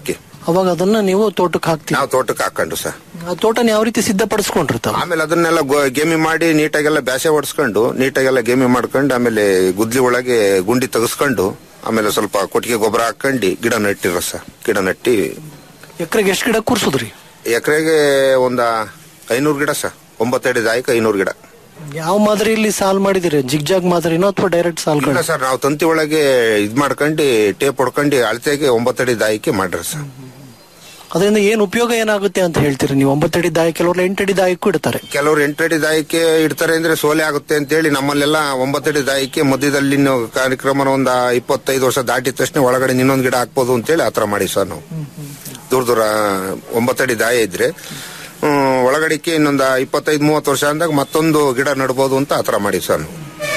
ಅವಾಗ ಅದನ್ನ ನೀವು ತೋಟಕ್ಕೆ ಹಾಕ್ತೀವಿ ನಾವು ತೋಟಕ್ಕೆ ಹಾಕೊಂಡು ಸರ್ ಆ ತೋಟನ ಯಾವ ರೀತಿ ಸಿದ್ಧಪಡಿಸ್ಕೊಂಡಿರ್ತಾವ ಆಮೇಲೆ ಅದನ್ನೆಲ್ಲ ಗೊ- ಗೇಮಿ ಮಾಡಿ ನೀಟಾಗೆಲ್ಲ ಬ್ಯಾಸೆ ಹೊಡ್ಸ್ಕೊಂಡು ನೀಟಾಗೆಲ್ಲ ಗೇಮಿ ಮಾಡ್ಕೊಂಡು ಆಮೇಲೆ ಗುದ್ಲಿ ಒಳಗೆ ಗುಂಡಿ ತೆಗೆಸ್ಕೊಂಡು ಆಮೇಲೆ ಸ್ವಲ್ಪ ಕೊಟ್ಟಿಗೆ ಗೊಬ್ಬರ ಹಾಕೊಂಡು ಗಿಡ ನೆಟ್ಟಿರ ಸರ್ ಗಿಡ ನೆಟ್ಟಿ ಎಕರೆಗೆ ಎಷ್ಟು ಗಿಡ ಕೂರ್ಸುದ್ರಿ ಎಕರೆಗೆ ಒಂದ ಐನೂರು ಗಿಡ ಸರ್ ಒಂಬತ್ತಡಿ ದಾಯಕ ಐನೂರು ಗಿಡ ಯಾವ ಮಾದರಿಯಲ್ಲಿ ಸಾಲ್ ಮಾಡಿದಿರಿ ಜಿಗ್ಜಾಗ್ ಮಾದರಿನೋ ಅಥವಾ ಡೈರೆಕ್ಟ್ ಸಾಲ್ ಇಲ್ಲ ಸರ್ ನಾವು ತಂತಿ ಒಳಗೆ ಇದ್ ಮಾಡ್ಕೊಂಡು ಟೇಪ್ ಹೊಡ್ಕೊಂಡು ಅಳತೆಗೆ ಒಂಬತ್ತಡಿ ದಾಯಕ್ಕೆ ಮಾಡ್ರಿ ಸರ್ ಅದರಿಂದ ಏನ್ ಉಪಯೋಗ ಏನಾಗುತ್ತೆ ಅಂತ ಹೇಳ್ತೀರಿ ನೀವು ಒಂಬತ್ತಡಿ ದಾಯ ಕೆಲವರು ಎಂಟಡಿ ದಾಯಕ್ಕೂ ಇಡ್ತಾರೆ ಕೆಲವರು ಎಂಟಡಿ ದಾಯಕ್ಕೆ ಇಡ್ತಾರೆ ಅಂದ್ರೆ ಸೋಲೆ ಆಗುತ್ತೆ ಅಂತ ಹೇಳಿ ನಮ್ಮಲ್ಲೆಲ್ಲ ಒಂಬತ್ತಡಿ ದಾಯಕ್ಕೆ ಮಧ್ಯದಲ್ಲಿ ಇನ್ನು ಕಾರ್ಯಕ್ರಮ ಒಂದ ಇಪ್ಪತ್ತೈದು ವರ್ಷ ದಾಟಿದ ತಕ್ಷಣ ಒಳಗಡೆ ಇನ್ನೊಂದು ಗಿಡ ಹಾಕ್ಬೋದು ಅಂತೇಳಿ ಆತರ ಮಾಡಿ ಸರ್ ನಾವು ದೂರ ದೂರ ಒಂಬತ್ತಡಿ ದಾಯ ಇದ್ರೆ ಹ್ಮ್, ಒಳಗಡೆಗೆ ಇನ್ನೊಂದ ಇಪ್ಪತ್ತೈದು ಮೂವತ್ತು ವರ್ಷ ಅಂದಾಗ ಮತ್ತೊಂದು ಗಿಡ ನೆಡ್ಬೋದು ಅಂತ ಆತರ ಮಾಡಿ ಸರ್ ನಾವು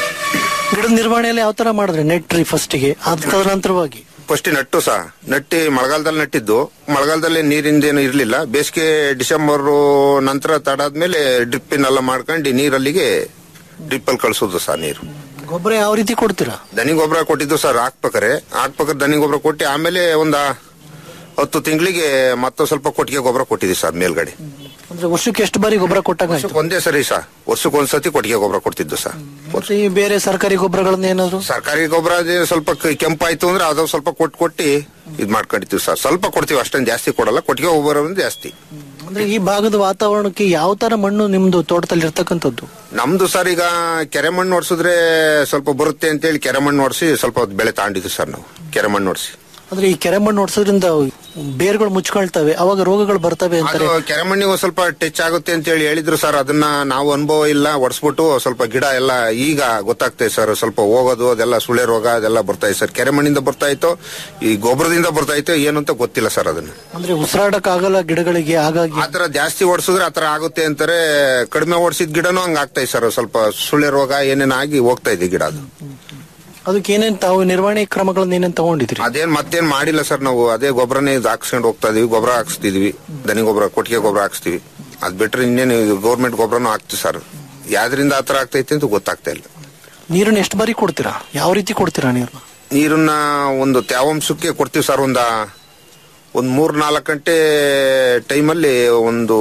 ಗಿಡದ ನಿರ್ವಹಣೆಯಲ್ಲಿ ಯಾವ ತರ ಮಾಡಿದ್ರಿ ನೆಟ್ರಿ ಫಸ್ಟಿಗೆ ಅದ್ ತದನಂತರವಾಗಿ ಫಸ್ಟ್ ನಟ್ಟು ಸಹ ನಟ್ಟಿ ಮಳೆಗಾಲದಲ್ಲಿ ನಟ್ಟಿದ್ದು ಮಳೆಗಾಲದಲ್ಲಿ ನೀರಿಂದೇನು ಇರಲಿಲ್ಲ ಬೇಸಿಗೆ ಡಿಸೆಂಬರ್ ನಂತರ ತಡಾದ್ಮೇಲೆ ಡ್ರಿಪ್ಪಿನೆಲ್ಲ ಮಾಡ್ಕೊಂಡು ನೀರಲ್ಲಿಗೆ ಡ್ರಿಪ್ಪಲ್ಲಿ ಕಳ್ಸೋದು ಸಹ ನೀರು ಗೊಬ್ಬರ ಯಾವ ರೀತಿ ಕೊಡ್ತೀರಾ ದನಿ ಗೊಬ್ಬರ ಕೊಟ್ಟಿದ್ದು ಸರ್ ಹಾಕ್ಬೇಕಾರೆ ಹಾಕ್ಬೇಕಾದ್ರೆ ದನಿ ಗೊಬ್ಬರ ಕೊಟ್ಟು ಆಮೇಲೆ ಒಂದ ಹತ್ತು ತಿಂಗಳಿಗೆ ಮತ್ತೆ ಸ್ವಲ್ಪ ಕೊಟ್ಟಿಗೆ ಗೊಬ್ಬರ ಕೊಟ್ಟಿದ್ದೀವಿ ಸರ್ ಮೇಲ್ಗಡೆ ಅಂದ್ರೆ ವರ್ಷಕ್ಕೆ ಎಷ್ಟು ಬಾರಿ ಗೊಬ್ಬರ ಕೊಟ್ಟಾಗ ವರ್ಷಕ್ಕೆ ಒಂದೇ ಸರಿ ಸರ್ ವರ್ಷಕ್ಕೆ ಒಂದ್ಸತಿ ಕೊಟ್ಟಿಗೆ ಗೊಬ್ಬರ ಕೊಡ್ತಿದ್ದು ಸರ್ ಮತ್ತೆ ಈ ಬೇರೆ ಸರ್ಕಾರಿ ಗೊಬ್ಬರಗಳನ್ನ ಏನಾದ್ರು ಸರ್ಕಾರಿ ಗೊಬ್ಬರ ಅದೇ ಸ್ವಲ್ಪ ಕ- ಕೆಂಪಾಯ್ತು ಅಂದ್ರೆ ಅದು ಸ್ವಲ್ಪ ಕೊಟ್ಟು ಕೊಟ್ಟು ಇದ್ ಮಾಡ್ಕೊಂಡಿರ್ತೀವಿ ಸರ್ ಸ್ವಲ್ಪ ಕೊಡ್ತೀವಿ ಅಷ್ಟೊಂದು ಜಾಸ್ತಿ ಕೊಡಲ್ಲ ಕೊಟ್ಟಿಗೆ ಗೊಬ್ಬರ ಅಂದ್ರೆ ಜಾಸ್ತಿ ಅಂದ್ರೆ ಈ ಭಾಗದ ವಾತಾವರಣಕ್ಕೆ ಯಾವ ತರ ಮಣ್ಣು ನಿಮ್ದು ತೋಟದಲ್ಲಿ ಇರ್ತಕ್ಕಂಥದ್ದು ನಮ್ದು ಸರ್ ಈಗ ಕೆರೆ ಮಣ್ಣು ಹೊಡ್ಸಿದ್ರೆ ಸ್ವಲ್ಪ ಬರುತ್ತೆ ಅಂತೇಳಿ ಕೆರೆ ಮಣ್ಣು ಹೊಡ್ಸಿ ಸ್ವಲ್ಪ ಹೊತ್ತು ಬೆಳೆ ತಾಂಡಿದ್ವಿ ಸರ್ ನಾವು ಕೆರೆ ಮಣ್ಣು ಹೊಡ್ಸಿ ಅಂದ್ರೆ ಈ ಕೆರೆ ಮಣ್ಣು ಹೊಡ್ಸೋದ್ರಿಂದ ಬೇರ್ಗಳು ಮುಚ್ಕೊಳ್ತವೆ ಅವಾಗ ರೋಗಗಳು ಬರ್ತವೆ ಅಂತಾರೆ ಅದು ಕೆರೆ ಮಣ್ಣಿಗೆ ಒಂದ್ ಸ್ವಲ್ಪ ಟಚ್ ಆಗುತ್ತೆ ಅಂತ ಹೇಳಿ ಹೇಳಿದ್ರು ಸರ್ ಅದನ್ನ ನಾವು ಅನುಭವ ಇಲ್ಲ ಒಡ್ಸ್ಬಿಟ್ಟು ಸ್ವಲ್ಪ ಗಿಡ ಎಲ್ಲ ಈಗ ಗೊತ್ತಾಗ್ತದೆ ಸರ್ ಸ್ವಲ್ಪ ಹೋಗೋದು ಅದೆಲ್ಲ ಸುಳೆ ರೋಗ ಅದೆಲ್ಲ ಬರ್ತಾ ಇದೆ ಸರ್ ಕೆರೆ ಮಣ್ಣಿಂದ ಬರ್ತಾ ಇತ್ತು ಈ ಗೊಬ್ಬರದಿಂದ ಬರ್ತಾ ಇತ್ತು ಏನು ಅಂತ ಗೊತ್ತಿಲ್ಲ ಸರ್ ಅದನ್ನ ಅಂದ್ರೆ ಉಸಿರಾಡಕ್ ಆಗಲ್ಲ ಗಿಡಗಳಿಗೆ ಹಾಗಾಗಿ ಆತರ ಜಾಸ್ತಿ ಓಡಿಸಿದ್ರೆ ಆತರ ಆಗುತ್ತೆ ಅಂತಾರೆ ಕಡಿಮೆ ಓಡಿಸಿದ ಗಿಡನೂ ಹಂಗ ಆಗ್ತಾ ಇದೆ ಸರ್ ಸ್ವಲ್ಪ ಸುಳೆ ರೋಗ ಏನೇನ್ ಆಗಿ ಹೋಗ್ತಾ ಇದೆ ಗಿಡ ಅದು ಅದಕ್ಕೆ ಏನೇನ್ ತಾವು ನಿರ್ವಹಣೆ ಕ್ರಮಗಳನ್ನ ಏನೇನ್ ತಗೊಂಡಿದ್ರಿ ಅದೇನ್ ಮತ್ತೇನ್ ಮಾಡಿಲ್ಲ ಸರ್ ನಾವು ಅದೇ ಗೊಬ್ಬರನೇ ಇದು ಹಾಕ್ಸ್ಕೊಂಡು ಹೋಗ್ತಾ ಇದೀವಿ ಗೊಬ್ಬರ ಹಾಕ್ಸ್ತಿದ್ವಿ ದನಿ ಗೊಬ್ಬರ ಕೊಟ್ಟಿಗೆ ಗೊಬ್ಬರ ಹಾಕ್ಸ್ತೀವಿ ಅದ್ ಬಿಟ್ರೆ ಇನ್ನೇನು ಗೌರ್ಮೆಂಟ್ ಗೊಬ್ಬರನು ಹಾಕ್ತಿವಿ ಸರ್ ಯಾವ್ದ್ರಿಂದ ಆತರ ಆಗ್ತೈತೆ ಅಂತ ಗೊತ್ತಾಗ್ತಾ ಇಲ್ಲ ನೀರನ್ನ ಎಷ್ಟು ಬಾರಿ ಕೊಡ್ತೀರಾ ಯಾವ ರೀತಿ ಕೊಡ್ತೀರಾ ನೀರು ನೀರನ್ನ ಒಂದು ತೇವಾಂಶಕ್ಕೆ ಕೊಡ್ತೀವಿ ಸರ್ ಒಂದ ಒಂದ್ ಮೂರ್ ನಾಲ್ಕು ಗಂಟೆ ಟೈಮಲ್ಲಿ ಒಂದು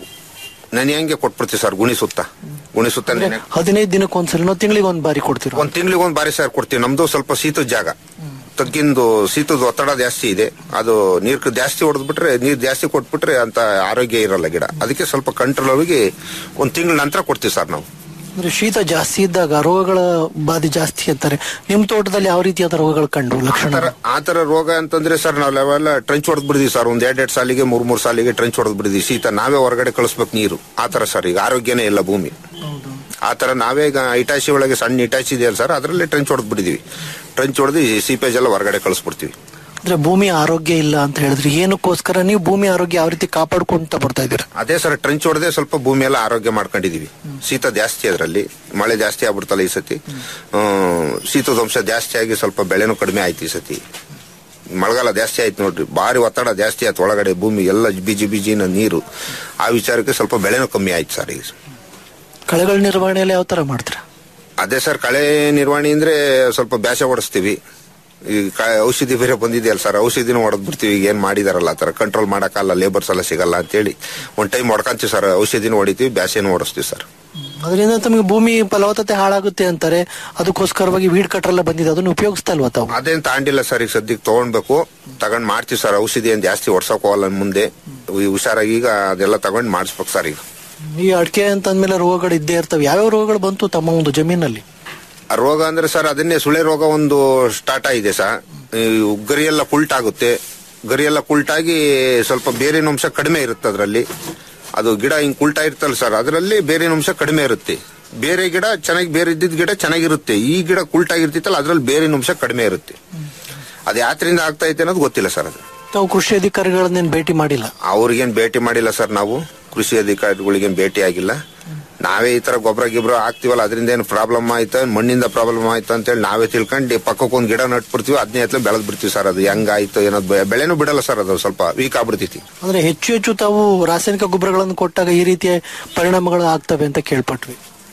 ನೆನೆಯಂಗೆ ಕೊಟ್ಬಿಡ್ತೀವಿ ಸರ್ ಗುಣಿ ಸುತ್ತ ಗುಣಿ ಸುತ್ತ ನೆನೆ ಹದಿನೈದು ದಿನಕ್ಕೆ ಒಂದ್ಸಲ ತಿಂಗಳಿಗೆ ಒಂದ್ ಬಾರಿ ಕೊಡ್ತೀರಾ ಒಂದ್ ತಿಂಗಳಿಗೆ ಒಂದ್ ಬಾರಿ ಸರ್ ಕೊಡ್ತೀವಿ ನಮ್ದು ಸ್ವಲ್ಪ ಶೀತದ ಜಾಗ ತಗ್ಗಿಂದು ಶೀತದ ಒತ್ತಡ ಜಾಸ್ತಿ ಇದೆ ಅದು ನೀರ್ ಜಾಸ್ತಿ ಹೊಡೆದ್ಬಿಟ್ರೆ ನೀರ್ ಜಾಸ್ತಿ ಕೊಟ್ಬಿಟ್ರೆ ಅಂತ ಆರೋಗ್ಯ ಇರಲ್ಲ ಗಿಡ ಅದಕ್ಕೆ ಸ್ವಲ್ಪ ಕಂಟ್ರೋಲ್ ಆಗಿ ಒಂದ್ ತಿಂಗಳ ನಂತರ ಕೊಡ್ತೀವಿ ಸರ್ ನಾವು ಅಂದ್ರೆ ಶೀತ ಜಾಸ್ತಿ ಇದ್ದಾಗ ರೋಗಗಳ ಬಾಧೆ ಜಾಸ್ತಿ ಅಂತಾರೆ ನಿಮ್ ತೋಟದಲ್ಲಿ ಯಾವ ರೀತಿಯಾದ ರೋಗಗಳು ಕಂಡು ಲಕ್ಷಣ ಆತರ ರೋಗ ಅಂತಂದ್ರೆ ಸರ್ ನಾವೆಲ್ಲ ಟ್ರಂಚ್ ಹೊಡೆದ್ ಬಿಡಿದೀವಿ ಸರ್ ಒಂದ್ ಎರಡ್ ಎರಡ್ ಸಾಲಿಗೆ ಮೂರ್ ಮೂರ್ ಸಾಲಿಗೆ ಟ್ರಂಚ್ ಹೊಡೆದ್ ಬಿಡಿದೀವಿ ಶೀತ ನಾವೇ ಹೊರಗಡೆ ಕಳಿಸ್ಬೇಕು ನೀರು ಆತರ ಸರ್ ಈಗ ಆರೋಗ್ಯನೇ ಇಲ್ಲ ಭೂಮಿ ಆತರ ನಾವೇ ಈಗ ಇಟಾಚಿ ಒಳಗೆ ಸಣ್ಣ ಇಟಾಚಿ ಇದೆಯಲ್ಲ ಸರ್ ಅದರಲ್ಲಿ ಟ್ರಂಚ್ ಹೊಡೆದ್ ಬಿಡಿದೀವಿ ಟ್ರಂಚ್ ಹೊಡೆದು ಸೀಪೇಜ್ ಎಲ್ಲ ಹೊರಗಡೆ ಕಳಿಸ್ಬಿಡ್ತೀವಿ ಅಂದ್ರೆ ಭೂಮಿ ಆರೋಗ್ಯ ಇಲ್ಲ ಅಂತ ಹೇಳಿದ್ರಿ ಏನಕ್ಕೋಸ್ಕರ ನೀವು ಭೂಮಿ ಆರೋಗ್ಯ ಯಾವ ರೀತಿ ಕಾಪಾಡ್ಕೊಂತ ಬರ್ತಾ ಇದೀರಾ ಅದೇ ಸರ್ ಟ್ರಂಚ್ ಹೊಡೆದೇ ಸ್ವಲ್ಪ ಭೂಮಿ ಎಲ್ಲ ಆರೋಗ್ಯ ಮಾಡ್ಕೊಂಡಿದೀವಿ ಶೀತ ಜಾಸ್ತಿ ಅದರಲ್ಲಿ ಮಳೆ ಜಾಸ್ತಿ ಆಗ್ಬಿಡ್ತಲ್ಲ ಈ ಸತಿ ಹ್ಮ್, ಶೀತದ ಅಂಶ ಜಾಸ್ತಿ ಆಗಿ ಸ್ವಲ್ಪ ಬೆಳೆನೂ ಕಡಿಮೆ ಆಯ್ತು ಈ ಸತಿ ಮಳೆಗಾಲ ಜಾಸ್ತಿ ಆಯ್ತು ನೋಡ್ರಿ ಭಾರಿ ಒತ್ತಡ ಜಾಸ್ತಿ ಆಯ್ತು ಒಳಗಡೆ ಭೂಮಿ ಎಲ್ಲ ಬಿಜಿ ಬಿಜಿನ ನೀರು ಆ ವಿಚಾರಕ್ಕೆ ಸ್ವಲ್ಪ ಬೆಳೆನೂ ಕಮ್ಮಿ ಆಯ್ತು ಸರ್ ಈಗ ಕಳೆಗಳ ನಿರ್ವಹಣೆಯಲ್ಲಿ ಯಾವ ತರ ಮಾಡ್ತೀರಾ ಅದೇ ಸರ್ ಕಳೆ ನಿರ್ವಹಣೆ ಅಂದ್ರೆ ಸ್ವಲ್ಪ ಬ್ಯಾಸೆ ಓಡಿಸ್ತೀವಿ ಈ ಕ- ಔಷಧಿ ಬೇರೆ ಬಂದಿದೆಯಲ್ಲ ಸರ್ ಔಷಧಿನೂ ಹೊಡೆದ್ ಬಿಡ್ತೀವಿ ಈಗ ಏನ್ ಮಾಡಿದಾರಲ್ಲ ಆ ತರ ಕಂಟ್ರೋಲ್ ಮಾಡಕ್ಕಲ್ಲ ಲೇಬರ್ಸ್ ಎಲ್ಲ ಸಿಗಲ್ಲ ಅಂತೇಳಿ ಒಂದ್ ಟೈಮ್ ಹೊಡ್ಕಂತೀವಿ ಸರ್ ಔಷಧಿನೂ ಹೊಡಿತೀವಿ ಬ್ಯಾಸೆನೂ ಓಡಿಸ್ತೀವಿ ಸರ್ ಅದರಿಂದ ತಮಗೆ ಭೂಮಿ ಫಲವತ್ತತೆ ಹಾಳಾಗುತ್ತೆ ಅಂತಾರೆ ಅದಕ್ಕೋಸ್ಕರವಾಗಿ ವೀಡ್ ಕಟ್ರ್ ಎಲ್ಲ ಬಂದಿದೆ ಅದನ್ನು ಉಪಯೋಗಿಸ್ತಾ ಇಲ್ವಾ ತಾವು ಅದೇನ್ ತಾಂಡಿಲ್ಲ ಸರ್ ಈಗ ಸದ್ಯಕ್ಕೆ ತಗೊಳ್ಬೇಕು ತಗೊಂಡ್ ಮಾಡ್ತೀವಿ ಸರ್ ಔಷಧಿ ಏನ್ ಜಾಸ್ತಿ ಹೊಡ್ಸಕ್ ಹೋಗಲ್ಲ ಇನ್ ಮುಂದೆ ಈ ಹುಷಾರಾಗಿ ಈಗ ಅದೆಲ್ಲ ತಗೊಂಡ್ ಮಾಡಿಸ್ಬೇಕು ಸರ್ ಈಗ ಈ ಅಡಿಕೆ ಅಂತ ಅಂದ್ಮೇಲೆ ರೋಗಗಳು ಇದ್ದೇ ಇರ್ತವೆ ಯಾವ್ಯಾವ ರೋಗಗಳು ಬಂತು ತಮ್ಮ ಒಂದು ಜಮೀನಲ್ಲಿ ಆ ರೋಗ ಅಂದ್ರೆ ಸರ್ ಅದನ್ನೇ ಸುಳೆ ರೋಗ ಒಂದು ಸ್ಟಾರ್ಟ್ ಆಗಿದೆ ಸರ್ ಈ ಗರಿ ಎಲ್ಲ ಕುಲ್ಟ್ ಆಗುತ್ತೆ ಗರಿ ಎಲ್ಲ ಕುಲ್ಟಾಗಿ ಸ್ವಲ್ಪ ಬೇರಿನ ಅಂಶ ಕಡಿಮೆ ಇರುತ್ತೆ ಅದರಲ್ಲಿ ಅದು ಗಿಡ ಹಿಂಗ್ ಕುಲ್ಟಾ ಇರ್ತಲ್ಲ ಸರ್ ಅದರಲ್ಲಿ ಬೇರಿನ ಅಂಶ ಕಡಿಮೆ ಇರುತ್ತೆ ಬೇರೆ ಗಿಡ ಚೆನ್ನಾಗಿ ಬೇರೆ ಇದ್ದಿದ್ ಗಿಡ ಚೆನ್ನಾಗಿರುತ್ತೆ ಈ ಗಿಡ ಕುಲ್ಟಾಗಿರ್ತಿತ್ತಲ್ಲ ಅದ್ರಲ್ಲಿ ಬೇರಿನ ಅಂಶ ಕಡಿಮೆ ಇರುತ್ತೆ ಅದು ಯಾತ್ರಿಂದ ಆಗ್ತಾ ಐತೆ ಅನ್ನೋದು ಗೊತ್ತಿಲ್ಲ ಸರ್ ಅದು ತಾವು ಕೃಷಿ ಅಧಿಕಾರಿಗಳನ್ನೇನು ಭೇಟಿ ಮಾಡಿಲ್ಲ ಅವ್ರಿಗೇನ್ ಭೇಟಿ ಮಾಡಿಲ್ಲ ಸರ್ ನಾವು ಕೃಷಿ ಅಧಿಕಾರಿಗಳಿಗೇನ್ ಭೇಟಿ ಆಗಿಲ್ಲ ನಾವೇ ಈ ತರ ಗೊಬ್ಬರ ಗಿಬ್ಬರ ಹಾಕ್ತಿವಲ್ಲ ಅದರಿಂದ ಏನು ಪ್ರಾಬ್ಲಮ್ ಆಯ್ತಾ ಮಣ್ಣಿಂದ ಪ್ರಾಬ್ಲಮ್ ಆಯ್ತಾ ಅಂತೇಳಿ ನಾವೇ ತಿಳ್ಕೊಂಡು ಪಕ್ಕಕ್ಕೆ ಒಂದು ಗಿಡ ನಟ್ಬಿಡ್ತೀವಿ ಅದನ್ನೇ ಹತ್ರ ಬೆಳೆದ್ ಬಿಡ್ತೀವಿ ಸರ್ ಅದು ಹೆಂಗಾಯ್ತು ಏನೋದು ಬೆ- ಬೆಳೆನೂ ಬಿಡಲ್ಲ ಸರ್ ಅದು ಸ್ವಲ್ಪ ವೀಕ್ ಆಗ್ಬಿಡ್ತೈತಿ ಅಂದ್ರೆ ಹೆಚ್ಚು ಹೆಚ್ಚು ತಾವು ರಾಸಾಯನಿಕ ಗೊಬ್ಬರಗಳನ್ನು ಕೊಟ್ಟಾಗ ಈ ರೀತಿಯ ಪರಿಣಾಮಗಳು ಆಗ್ತವೆ ಅಂತ ಕೇಳ್ಪಟ್ವಿ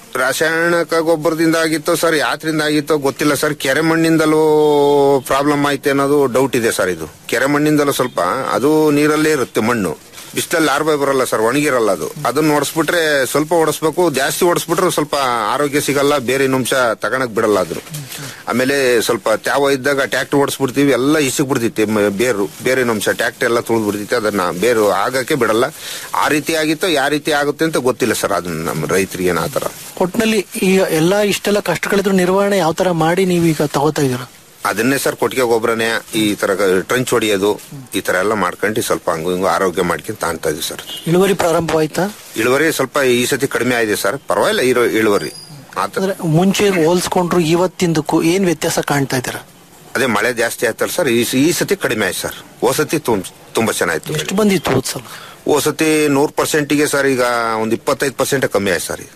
ರಾಸಾಯನಿಕ ಗೊಬ್ಬರದಿಂದ ಆಗಿತ್ತೋ ಸರ್ ಯಾತ್ರಿಂದ ಆಗಿತ್ತೋ ಗೊತ್ತಿಲ್ಲ ಸರ್ ಕೆರೆ ಮಣ್ಣಿಂದಲೂ ಪ್ರಾಬ್ಲಮ್ ಆಯ್ತು ಅನ್ನೋದು ಡೌಟ್ ಇದೆ ಸರ್ ಇದು ಕೆರೆ ಮಣ್ಣಿಂದಲೂ ಸ್ವಲ್ಪ ಅದು ನೀರಲ್ಲೇ ಇರುತ್ತೆ ಮಣ್ಣು ಬಿಸಿಲಲ್ಲಿ ಆರ್ಬೈ ಬರಲ್ಲ ಸರ್ ಒಣಗಿರಲ್ಲ ಅದು ಅದನ್ನ ಓಡಿಸ್ಬಿಟ್ರೆ ಸ್ವಲ್ಪ ಓಡಿಸ್ಬೇಕು ಜಾಸ್ತಿ ಓಡಿಸ್ಬಿಟ್ರೆ ಸ್ವಲ್ಪ ಆರೋಗ್ಯ ಸಿಗಲ್ಲ ಬೇರೆ ಅಂಶ ತಗೊಳಕ್ ಬಿಡಲ್ಲ ಅದ್ರ ಆಮೇಲೆ ಸ್ವಲ್ಪ ತ್ಯಾವ ಇದ್ದಾಗ ಟ್ಯಾಕ್ಟರ್ ಓಡಿಸ್ಬಿಡ್ತೀವಿ ಎಲ್ಲ ಇಸಿಗ್ ಬಿಡ್ತೈತಿ ಮ- ಬೇರು ಬೇರೆ ಅಂಶ ಟ್ಯಾಕ್ಟರ್ ಎಲ್ಲ ತುಳಿದು ಬಿಡ್ತೈತಿ ಅದನ್ನ ಬೇರು ಆಗಕ್ಕೆ ಬಿಡಲ್ಲ ಆ ರೀತಿ ಆಗಿತ್ತೋ ಯಾವ ರೀತಿ ಆಗುತ್ತೆ ಅಂತ ಗೊತ್ತಿಲ್ಲ ಸರ್ ಅದನ್ನ ನಮ್ಮ ರೈತರಿಗೆ ಆ ತರ ಒಟ್ನಲ್ಲಿ ಈಗ ಎಲ್ಲಾ ಇಷ್ಟೆಲ್ಲ ಕಷ್ಟಗಳಿದ್ರು ನಿರ್ವಹಣೆ ಯಾವ ತರ ಮಾಡಿ ನೀವು ಈಗ ತಗೋತಾ ಇದೀರ ಅದನ್ನೇ ಸರ್ ಕೊಟ್ಟಿಗೆ ಗೊಬ್ಬರನೇ ಈ ತರ ಟ್ರಂಚ್ ಹೊಡಿಯೋದು ಈ ತರ ಎಲ್ಲ ಮಾಡ್ಕೊಂಡು ಸ್ವಲ್ಪ ಹಂಗು ಹಿಂಗು ಆರೋಗ್ಯ ಮಾಡ್ಕೊಂಡು ತಾಣ್ತಾ ಇದೀವಿ ಸರ್ ಇಳುವರಿ ಪ್ರಾರಂಭವಾಯ್ತಾ ಇಳುವರಿ ಸ್ವಲ್ಪ ಈ ಸತಿ ಕಡಿಮೆ ಆಗಿದೆ ಸರ್ ಪರವಾಗಿಲ್ಲ ಇರೋ ಇಳುವರಿ ಆತ ಅಂದ್ರೆ ಮುಂಚೆ ಹೋಲ್ಸ್ಕೊಂಡ್ರು ಇವತ್ತಿಂದಕ್ಕೂ ಏನ್ ವ್ಯತ್ಯಾಸ ಕಾಣ್ತಾ ಇದ್ದೀರಾ ಅದೇ ಮಳೆ ಜಾಸ್ತಿ ಆಯ್ತಲ್ಲ ಸರ್ ಈ ಈ ಸತಿ ಕಡಿಮೆ ಆಯ್ತು ಸರ್ ಓ ಸತಿ ತುಂ- ತುಂಬಾ ಚೆನ್ನಾಯ್ತು ಎಷ್ಟು ಬಂದಿತ್ತು ಹೋದ್ ಸಲ ಓ ಸತಿ ನೂರ್ ಪರ್ಸೆಂಟಿಗೆ ಸರ್ ಈಗ ಒಂದ್ ಇಪ್ಪತ್ತೈದು ಪರ್ಸೆಂಟ್ ಕಮ್ಮಿ ಆಯ್ತು ಸರ್ ಈಗ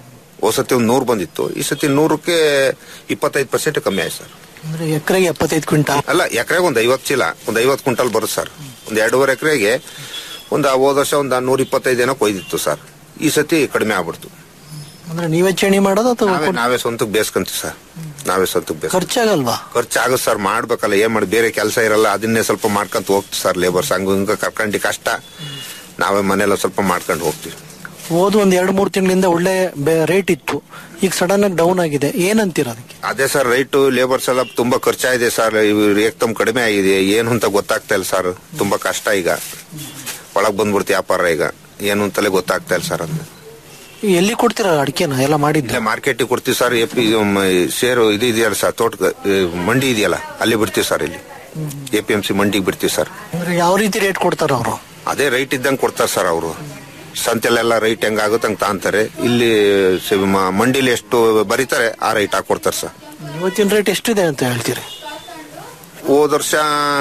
ಓ ಸತಿ ಒಂದ್ ನೂರ್ ಬಂದಿತ್ತು ಈ ಸತಿ ನೂರಕ್ಕೆ ಇಪ್ಪತ್ತೈದು ಪರ್ಸೆಂಟ್ ಕಮ್ಮಿ ಆಯ್ತು ಸರ್ ಅಂದ್ರೆ ಎಕರೆಗೆ ಎಪ್ಪತ್ತೈದು ಕ್ವಿಂಟಾಲ್ ಅಲ್ಲ ಎಕರೆಗೆ ಒಂದ್ ಐವತ್ತು ಚೀಲ ಒಂದ್ ಐವತ್ತು ಕ್ವಿಂಟಲ್ ಬರುತ್ತೆ ಸರ್ ಒಂದ್ ಎರಡೂವರೆ ಎಕರೆಗೆ ಒಂದ್ ಹೋದ ವರ್ಷ ಒಂದ್ ನೂರ ಇಪ್ಪತ್ತೈದು ಏನೋ ಕೊಯ್ದಿತ್ತು ಸರ್ ಈ ಸತಿ ಕಡಿಮೆ ಆಗ್ಬಿಡ್ತು ಅಂದ್ರೆ ನೀವೇ ಚೇಣಿ ಮಾಡೋದು ಅಥವಾ ನಾವೇ ನಾವೇ ಸ್ವಂತಕ್ಕೆ ಬೇಸ್ಕೊಂತೀವಿ ಸರ್ ನಾವೇ ಸ್ವಂತಕ್ಕೆ ಬೇಸ್ ಖರ್ಚಾಗಲ್ವಾ ಖರ್ಚಾಗುತ್ತೆ ಸರ್ ಮಾಡ್ಬೇಕಲ್ಲ ಏನ್ ಮಾಡಿ ಬೇರೆ ಕೆಲಸ ಇರಲ್ಲ ಅದನ್ನೇ ಸ್ವಲ್ಪ ಮಾಡ್ಕೊಂತ ಹೋಗ್ತೀವಿ ಸರ್ ಲೇಬರ್ಸ್ ಹಂಗ ಹಿಂಗ ಕರ್ಕೊಂಡು ಕಷ್ಟ ನಾವೇ ಮನೆಲ್ಲ ಸ್ವಲ್ಪ ಮಾಡ್ಕೊಂಡು ಹೋಗ್ತೀವಿ ಹೋದ್ ಒಂದ್ ಎರಡ್ ಮೂರ್ ತಿಂಗಳಿಂದ ಒಳ್ಳೆ ರೇಟ್ ಇತ್ತು ಈಗ ಸಡನ್ ಆಗಿ ಡೌನ್ ಆಗಿದೆ ಏನಂತೀರ ಅದಕ್ಕೆ ಅದೇ ಸರ್ ರೈಟ್ ಲೇಬರ್ಸ್ ಎಲ್ಲ ತುಂಬಾ ಖರ್ಚಾಗಿದೆ ಸರ್ ಇವ್ರು ಏಕ್ದಮ್ ಕಡಿಮೆ ಆಗಿದೆ ಏನು ಅಂತ ಗೊತ್ತಾಗ್ತಾ ಇಲ್ಲ ಸರ್ ತುಂಬಾ ಕಷ್ಟ ಈಗ ಒಳಗ್ ಬಂದ್ಬಿಡ್ತು ವ್ಯಾಪಾರ ಈಗ ಏನು ಅಂತಲೇ ಗೊತ್ತಾಗ್ತಾ ಇಲ್ಲ ಸರ್ ಅಂದ್ರೆ ಎಲ್ಲಿ ಕೊಡ್ತೀರಾ ಅಡಿಕೆನ ಎಲ್ಲ ಮಾಡಿದ್ದೆ ಇಲ್ಲೇ ಮಾರ್ಕೆಟಿಗೆ ಕೊಡ್ತೀವಿ ಸರ್ ಎ ಪಿ ಶೇರು ಇದು ಇದೆಯಲ್ಲ ಸರ್ ತೋಟ ಮಂಡಿ ಇದೆಯಲ್ಲ ಅಲ್ಲಿ ಬಿಡ್ತೀವಿ ಸರ್ ಇಲ್ಲಿ ಎ ಪಿ ಎಂ ಸಿ ಮಂಡಿಗೆ ಬಿಡ್ತೀವಿ ಸರ್ ಅಂದ್ರೆ ಯಾವ ರೀತಿ ರೇಟ್ ಕೊಡ್ತಾರ ಅವರು ಅದೇ ರೈಟ್ ಇದ್ದಂಗೆ ಕೊಡ್ತಾರೆ ಸರ್ ಅವರು ಸಂತೆಲೆಲ್ಲ ರೈಟ್ ಹೆಂಗಾಗುತ್ತೆ ಹಂಗೆ ತಾಂತಾರೆ ಇಲ್ಲಿ ಸ- ಮ- ಮಂಡಿಲಿ ಎಷ್ಟು ಬರೀತಾರೆ ಆ ರೈಟ್ ಹಾಕೊಡ್ತಾರೆ ಸರ್ ಇವತ್ತಿನ ರೇಟ್ ಎಷ್ಟಿದೆ ಅಂತ ಹೇಳ್ತೀರಿ ಹೋದ ವರ್ಷ